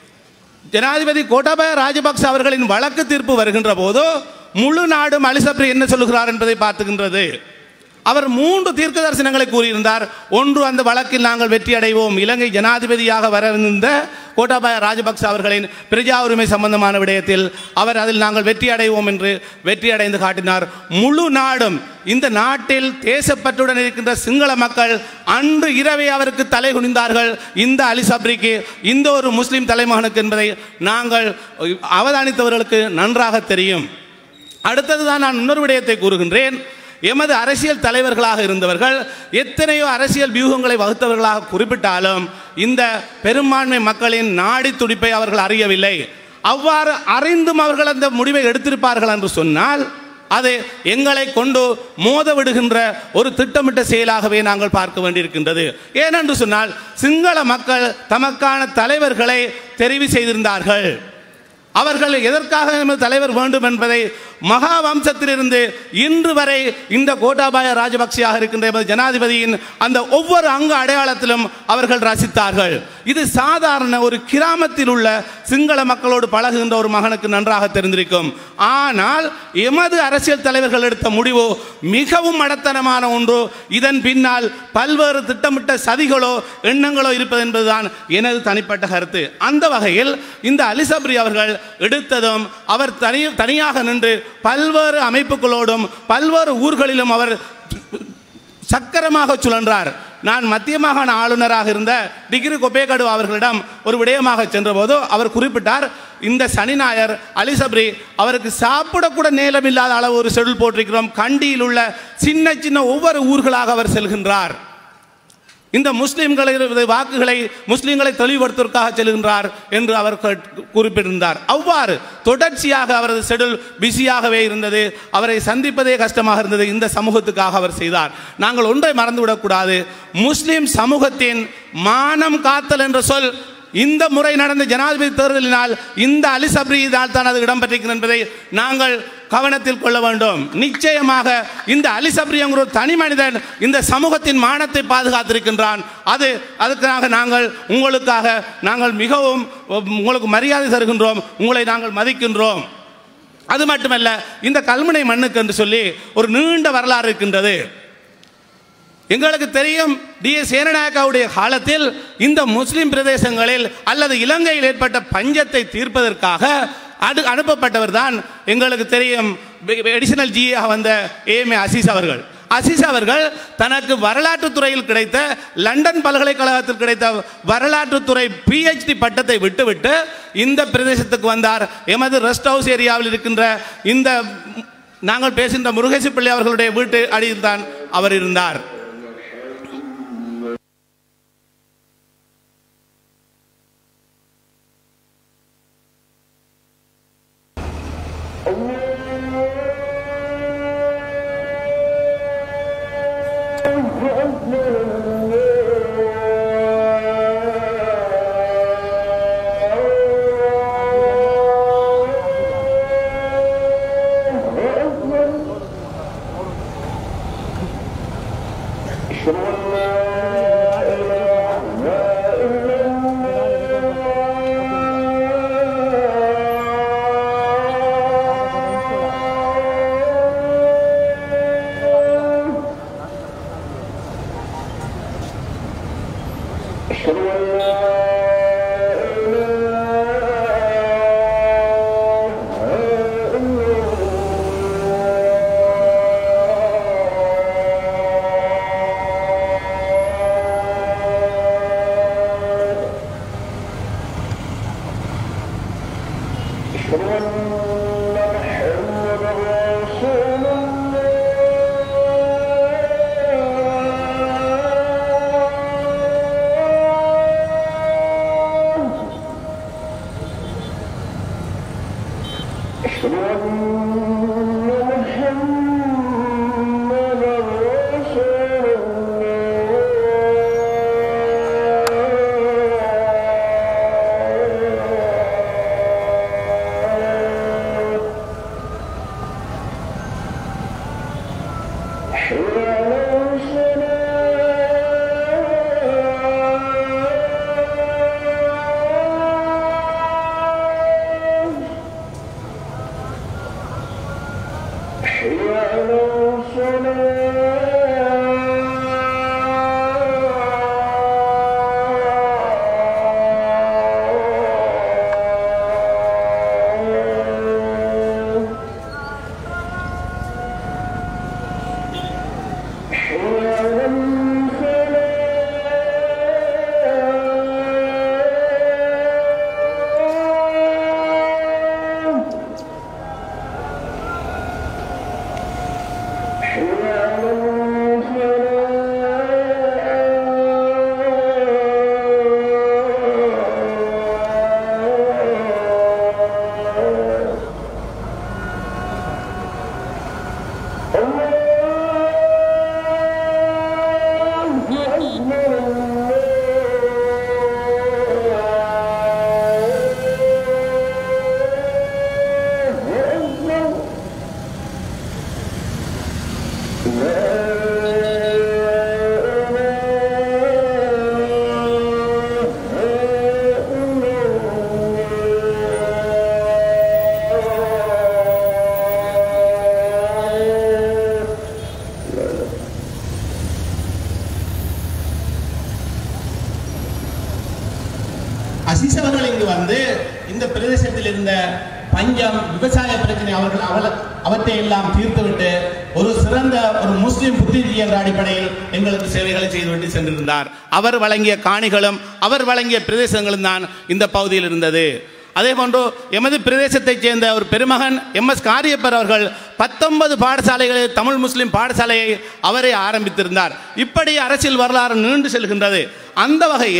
ஜனாதிபதி கோட்டாபய ராஜபக்ச அவர்களின் வழக்கு தீர்ப்பு வருகின்ற போது முழு நாடும் அலிசப்ரி என்ன சொல்லுகிறார் என்பதை பார்த்துகின்றது அவர் மூன்று தீர்க்க தரிசனங்களை கூறியிருந்தார் ஒன்று அந்த வழக்கில் நாங்கள் வெற்றி அடைவோம் இலங்கை ஜனாதிபதியாக வரவிருந்த கோட்டாபய ராஜபக்ச அவர்களின் பிரஜா உரிமை சம்பந்தமான விடயத்தில் அவர் அதில் நாங்கள் வெற்றி அடைவோம் என்று வெற்றி அடைந்து காட்டினார் முழு நாடும் இந்த நாட்டில் தேசப்பற்றுடன் இருக்கின்ற சிங்கள மக்கள் அன்று இரவே அவருக்கு தலை குனிந்தார்கள் இந்த அலி சப்ரிக்கு இந்த ஒரு முஸ்லிம் தலைமகனுக்கு என்பதை நாங்கள் அவதானித்தவர்களுக்கு நன்றாக தெரியும் அடுத்ததுதான் நான் இன்னொரு விடயத்தை கூறுகின்றேன் எமது அரசியல் தலைவர்களாக இருந்தவர்கள் எத்தனையோ அரசியல் வியூகங்களை வகுத்தவர்களாக குறிப்பிட்டாலும் இந்த பெரும்பான்மை மக்களின் நாடி துடிப்பை அவர்கள் அறியவில்லை அவ்வாறு அறிந்தும் அவர்கள் அந்த முடிவை எடுத்திருப்பார்கள் என்று சொன்னால் அது எங்களை கொண்டு மோத விடுகின்ற ஒரு திட்டமிட்ட செயலாகவே நாங்கள் பார்க்க வேண்டியிருக்கின்றது ஏனென்று சொன்னால் சிங்கள மக்கள் தமக்கான தலைவர்களை தெரிவு செய்திருந்தார்கள் அவர்கள் எதற்காக நமது தலைவர் வேண்டும் என்பதை மகா வம்சத்திலிருந்து இன்று வரை இந்த கோட்டாபாய ராஜபக்சேயாக இருக்கின்ற எமது ஜனாதிபதியின் அந்த ஒவ்வொரு அங்க அடையாளத்திலும் அவர்கள் ரசித்தார்கள் இது சாதாரண ஒரு கிராமத்தில் உள்ள சிங்கள மக்களோடு பழகுகின்ற ஒரு மகனுக்கு நன்றாக தெரிந்திருக்கும் ஆனால் எமது அரசியல் தலைவர்கள் எடுத்த முடிவு மிகவும் மடத்தனமான ஒன்று இதன் பின்னால் பல்வேறு திட்டமிட்ட சதிகளோ எண்ணங்களோ இருப்பது என்பதுதான் எனது தனிப்பட்ட கருத்து அந்த வகையில் இந்த அலிசப்ரி அவர்கள் எடுத்ததும் அவர் தனி தனியாக நின்று பல்வேறு அமைப்புகளோடும் பல்வேறு ஊர்களிலும் அவர் சக்கரமாக சுழன்றார் நான் மத்திய மாகாண ஆளுநராக இருந்த டிகிரி கொப்பேகடு அவர்களிடம் ஒரு விடயமாக சென்றபோது அவர் குறிப்பிட்டார் இந்த சனி ஞாயர் அலிசப்ரி அவருக்கு சாப்பிடக்கூட நேரம் இல்லாத அளவு ஒரு ஷெடியூல் போட்டிருக்கிறோம் கண்டியில் உள்ள சின்ன சின்ன ஒவ்வொரு ஊர்களாக அவர் செல்கின்றார் இந்த முஸ்லிம்களை வாக்குகளை முஸ்லிம்களை தெளிவுபடுத்துவதற்காக செல்கின்றார் என்று அவர் குறிப்பிட்டிருந்தார் அவ்வாறு தொடர்ச்சியாக அவரது ஷெடியூல் பிஸியாகவே இருந்தது அவரை சந்திப்பதே கஷ்டமாக இருந்தது இந்த சமூகத்துக்காக அவர் செய்தார் நாங்கள் ஒன்றை மறந்துவிடக்கூடாது முஸ்லிம் சமூகத்தின் மானம் காத்தல் என்ற சொல் இந்த முறை நடந்த ஜனாதிபதி தேர்தலினால் இந்த அலி சப்ரியினால் தான் அது இடம்பெற்றிருக்கிறது என்பதை நாங்கள் கவனத்தில் கொள்ள வேண்டும் நிச்சயமாக இந்த அலி சப்ரி என்கிற ஒரு தனி மனிதன் இந்த சமூகத்தின் மானத்தை பாதுகாத்திருக்கின்றான் அது அதுக்காக நாங்கள் உங்களுக்காக நாங்கள் மிகவும் உங்களுக்கு மரியாதை தருகின்றோம் உங்களை நாங்கள் மதிக்கின்றோம் அது மட்டுமல்ல இந்த கல்முனை மண்ணுக்கு என்று சொல்லி ஒரு நீண்ட வரலாறு இருக்கின்றது எங்களுக்கு தெரியும் டி எஸ் சேனநாயக்காவுடைய காலத்தில் இந்த முஸ்லிம் பிரதேசங்களில் அல்லது இலங்கையில் ஏற்பட்ட பஞ்சத்தை தீர்ப்பதற்காக அடு அனுப்பப்பட்டவர் தான் எங்களுக்கு தெரியும் எடிஷனல் ஜியாக வந்த ஏஎம்ஏ அசீஸ் அவர்கள் அசீஸ் அவர்கள் தனக்கு வரலாற்றுத் துறையில் கிடைத்த லண்டன் பல்கலைக்கழகத்தில் கிடைத்த வரலாற்றுத்துறை பிஹெச்டி பட்டத்தை விட்டுவிட்டு இந்த பிரதேசத்துக்கு வந்தார் எமது ரெஸ்ட் ஹவுஸ் ஏரியாவில் இருக்கின்ற இந்த நாங்கள் பேசுகின்ற முருகேசி பிள்ளை அவர்களுடைய வீட்டு அடியில் தான் அவர் இருந்தார் அசிஸ் அவர்கள் இங்கு வந்து இந்த பிரதேசத்தில் இருந்த பஞ்சம் விவசாய பிரச்சனை அவர்கள் அவல அவற்றை எல்லாம் தீர்த்துவிட்டு ஒரு சிறந்த ஒரு முஸ்லிம் புத்திஜி என்ற அடிப்படையில் எங்களுக்கு சேவைகளை செய்துவிட்டு சென்றிருந்தார் அவர் வழங்கிய காணிகளும் அவர் வழங்கிய பிரதேசங்களும் தான் இந்த பகுதியில் இருந்தது அதே போன்று எமது பிரதேசத்தைச் சேர்ந்த ஒரு பெருமகன் எம் எஸ் காரியப்பர் அவர்கள் பத்தொன்பது பாடசாலைகளில் தமிழ் முஸ்லிம் பாடசாலையை அவரே ஆரம்பித்திருந்தார் இப்படி அரசியல் வரலாறு நீண்டு செல்கின்றது அந்த வகையில்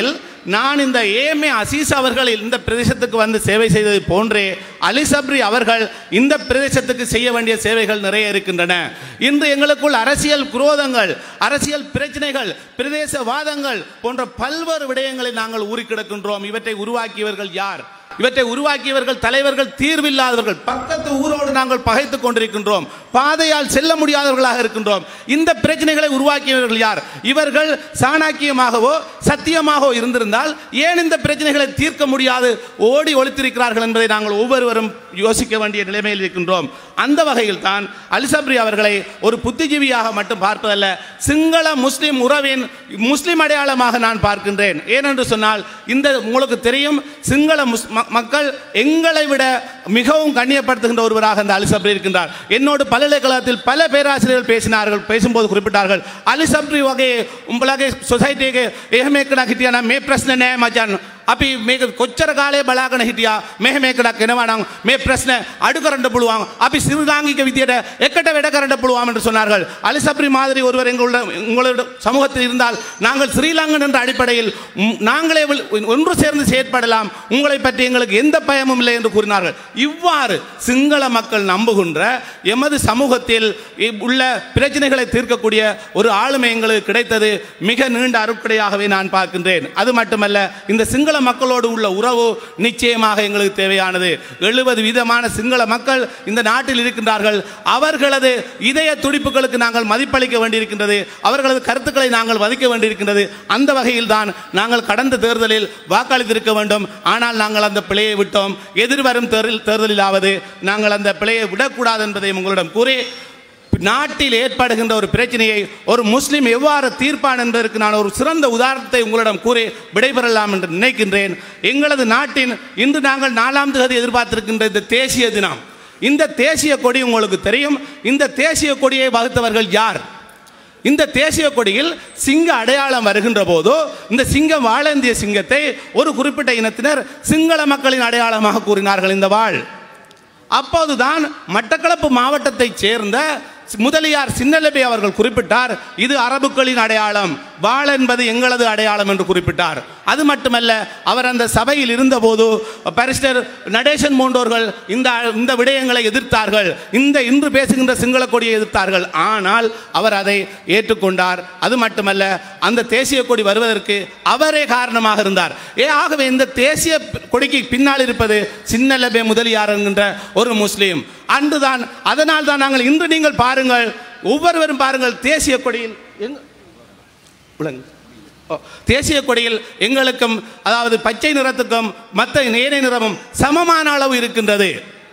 நான் இந்த ஏமே அசீஸ் அவர்கள் இந்த பிரதேசத்துக்கு வந்து சேவை செய்தது போன்றே அலி சப்ரி அவர்கள் இந்த பிரதேசத்துக்கு செய்ய வேண்டிய சேவைகள் நிறைய இருக்கின்றன இன்று எங்களுக்குள் அரசியல் குரோதங்கள் அரசியல் பிரச்சனைகள் பிரதேசவாதங்கள் போன்ற பல்வேறு விடயங்களை நாங்கள் ஊறி கிடக்கின்றோம் இவற்றை உருவாக்கியவர்கள் யார் இவற்றை உருவாக்கியவர்கள் தலைவர்கள் தீர்வில்லாதவர்கள் பக்கத்து ஊரோடு நாங்கள் பகைத்துக் கொண்டிருக்கின்றோம் பாதையால் செல்ல முடியாதவர்களாக இருக்கின்றோம் இந்த பிரச்சனைகளை உருவாக்கியவர்கள் யார் இவர்கள் சாணாக்கியமாகவோ சத்தியமாகவோ இருந்திருந்தால் ஏன் இந்த பிரச்சனைகளை தீர்க்க முடியாது ஓடி ஒழித்திருக்கிறார்கள் என்பதை நாங்கள் ஒவ்வொருவரும் யோசிக்க வேண்டிய நிலைமையில் இருக்கின்றோம் அந்த வகையில் தான் அலிசப்ரி அவர்களை ஒரு புத்திஜீவியாக மட்டும் பார்ப்பதல்ல சிங்கள முஸ்லிம் உறவின் முஸ்லிம் அடையாளமாக நான் பார்க்கின்றேன் ஏனென்று சொன்னால் இந்த உங்களுக்கு தெரியும் சிங்கள முஸ் ம- மக்கள் எங்களை விட மிகவும் கண்ணியப்படுத்துகின்ற ஒருவராக அந்த அலிசப்ரி இருக்கின்றார் என்னோடு பல்கலைக்கழகத்தில் பல பேராசிரியர்கள் பேசினார்கள் பேசும்போது குறிப்பிட்டார்கள் அலிசப்ரி வகை உங்களගේ සොසයිටයක එහෙම එකක් හිටියනම් මේ ප්‍රශ්න නෑ මචන් අපි මේක කොච්චර කාලේ බලාගෙන හිටියා මෙහෙම එකක් එනවා නම් මේ ප්‍රශ්න අඩු කරන්න පුළුවන් අපි සිරුදාංගික විදියට එකට වැඩ කරන්න පුළුවන් என்று சொன்னார்கள் அலிசப்ரி மாதிரி ஒருவர் எங்களுடைய உங்களோட சமூகத்தில் இருந்தால் நாங்கள் ஸ்ரீலங்கன் என்ற அடிப்படையில் ம், நாங்களே வில்- ஒன்று சேர்ந்து செயற்படலாம் உங்களை பற்றி எங்களுக்கு எந்த பயமும் இல்லை என்று கூறினார்கள் இவ்வாறு சிங்கள மக்கள் நம்புகின்ற எமது சமூகத்தில் இ- உள்ள பிரச்சனைகளை தீர்க்கக்கூடிய ஒரு ஆளுமை எங்களுக்கு கிடைத்தது மிக நீண்ட அருட்கடையாகவே நான் பார்க்கின்றேன் அது மட்டுமல்ல இந்த சிங்கள மக்களோடு உள்ள உறவு நிச்சயமாக எங்களுக்கு தேவையானது எழுபது விதமான சிங்கள மக்கள் இந்த நாட்டில் இருக்கின்றார்கள் அவர்களது இதய துடிப்புகளுக்கு நாங்கள் மதிப்பளிக்க வேண்டியிருக்கின்றது அவர்களது கருத்துக்களை நாங்கள் மதிக்க வேண்டியிருக்கின்றது அந்த வகையில் தான் நாங்கள் கடந்த தேர்தலில் வாக்களித்திருக்க வேண்டும் ஆனால் நாங்கள் அந்த பிழையை விட்டோம் எதிர்வரும் தேர்தல் தேர்தலிலாவது நாங்கள் அந்த பிழையை விடக்கூடாது என்பதை உங்களிடம் கூறி நாட்டில் ஏற்படுகின்ற ஒரு பிரச்சனையை ஒரு முஸ்லிம் எவ்வாறு தீர்ப்பான் என்பதற்கு நான் ஒரு சிறந்த உதாரணத்தை உங்களிடம் கூறி விடைபெறலாம் என்று நினைக்கின்றேன் எங்களது நாட்டின் இன்று நாங்கள் நாலாம் தேதி எதிர்பார்த்திருக்கின்ற இந்த தேசிய தினம் இந்த தேசிய கொடி உங்களுக்கு தெரியும் இந்த தேசிய கொடியை வகுத்தவர்கள் யார் இந்த தேசிய கொடியில் சிங்க அடையாளம் வருகின்ற போதோ இந்த சிங்கம் வாழந்திய சிங்கத்தை ஒரு குறிப்பிட்ட இனத்தினர் சிங்கள மக்களின் அடையாளமாக கூறினார்கள் இந்த வாழ் அப்போதுதான் மட்டக்களப்பு மாவட்டத்தைச் சேர்ந்த முதலியார் சின்னலபி அவர்கள் குறிப்பிட்டார் இது அரபுக்களின் அடையாளம் வாள் என்பது எங்களது அடையாளம் என்று குறிப்பிட்டார் அது மட்டுமல்ல அவர் அந்த சபையில் இருந்தபோது பாரிஸ்டர் நடேசன் போன்றோர்கள் இந்த இந்த விடயங்களை எதிர்த்தார்கள் இந்த இன்று பேசுகின்ற சிங்கள கொடியை எதிர்த்தார்கள் ஆனால் அவர் அதை ஏற்றுக்கொண்டார் அது மட்டுமல்ல அந்த தேசிய கொடி வருவதற்கு அவரே காரணமாக இருந்தார் ஏ ஆகவே இந்த தேசிய கொடிக்கு பின்னால் இருப்பது சின்னலபே முதலியார் என்கின்ற ஒரு முஸ்லீம் அன்றுதான் அதனால் தான் நாங்கள் இன்று நீங்கள் பாருங்கள் ஒவ்வொருவரும் பாருங்கள் தேசிய கொடியில் எங்க விளங்கு. ஓ, தேசிய கொடியில் எங்களுக்கும் அதாவது பச்சை நிறத்துக்கும் மற்ற நேரை நிறமும் சமமான அளவு இருக்கின்றது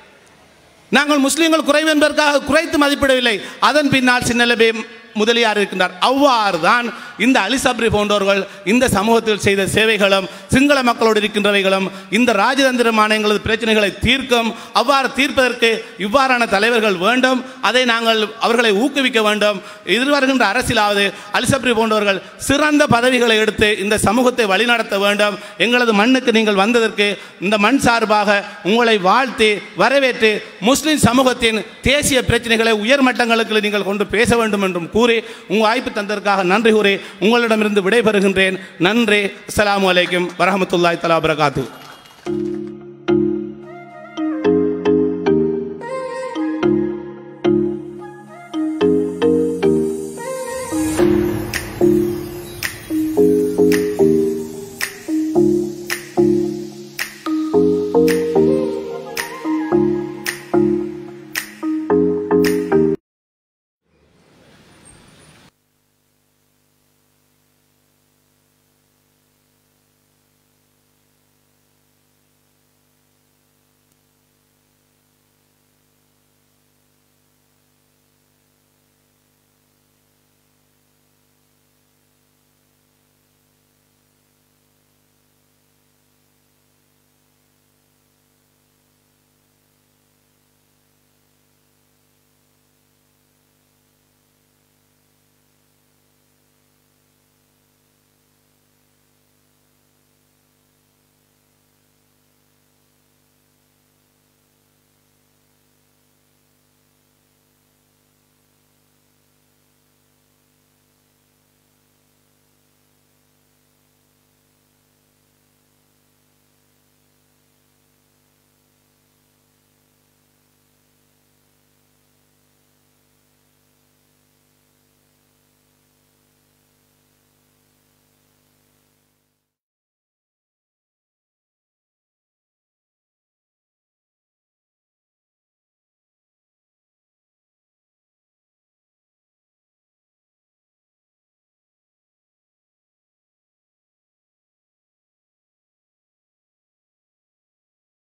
நாங்கள் முஸ்லீம்கள் குறைவு என்பதற்காக குறைத்து மதிப்பிடவில்லை அதன் பின்னால் சின்னலபே முதலியார் இருக்கின்றார் அவ்வாறு தான் இந்த அலிசப்ரி போன்றவர்கள் இந்த சமூகத்தில் செய்த சேவைகளும் சிங்கள மக்களோடு இருக்கின்றவைகளும் இந்த ராஜதந்திரமான எங்களது பிரச்சனைகளை தீர்க்கும் அவ்வாறு தீர்ப்பதற்கு இவ்வாறான தலைவர்கள் வேண்டும் அதை நாங்கள் அவர்களை ஊக்குவிக்க வேண்டும் எதிர்வருகின்ற அரசியலாவது அலிசப்ரி போன்றவர்கள் சிறந்த பதவிகளை எடுத்து இந்த சமூகத்தை வழிநடத்த வேண்டும் எங்களது மண்ணுக்கு நீங்கள் வந்ததற்கு இந்த மண் சார்பாக உங்களை வாழ்த்தி வரவேற்று முஸ்லிம் சமூகத்தின் தேசிய பிரச்சனைகளை உயர் மட்டங்களுக்கு நீங்கள் கொண்டு பேச வேண்டும் என்றும் கூறி உங்கள் வாய்ப்பு தந்ததற்காக நன்றி கூறி உங்களிடமிருந்து விடைபெறுகின்றேன் நன்றி அஸ்ஸலாமு அலைக்கும் வரஹமத்துல்லாஹி தலா வரகாத்து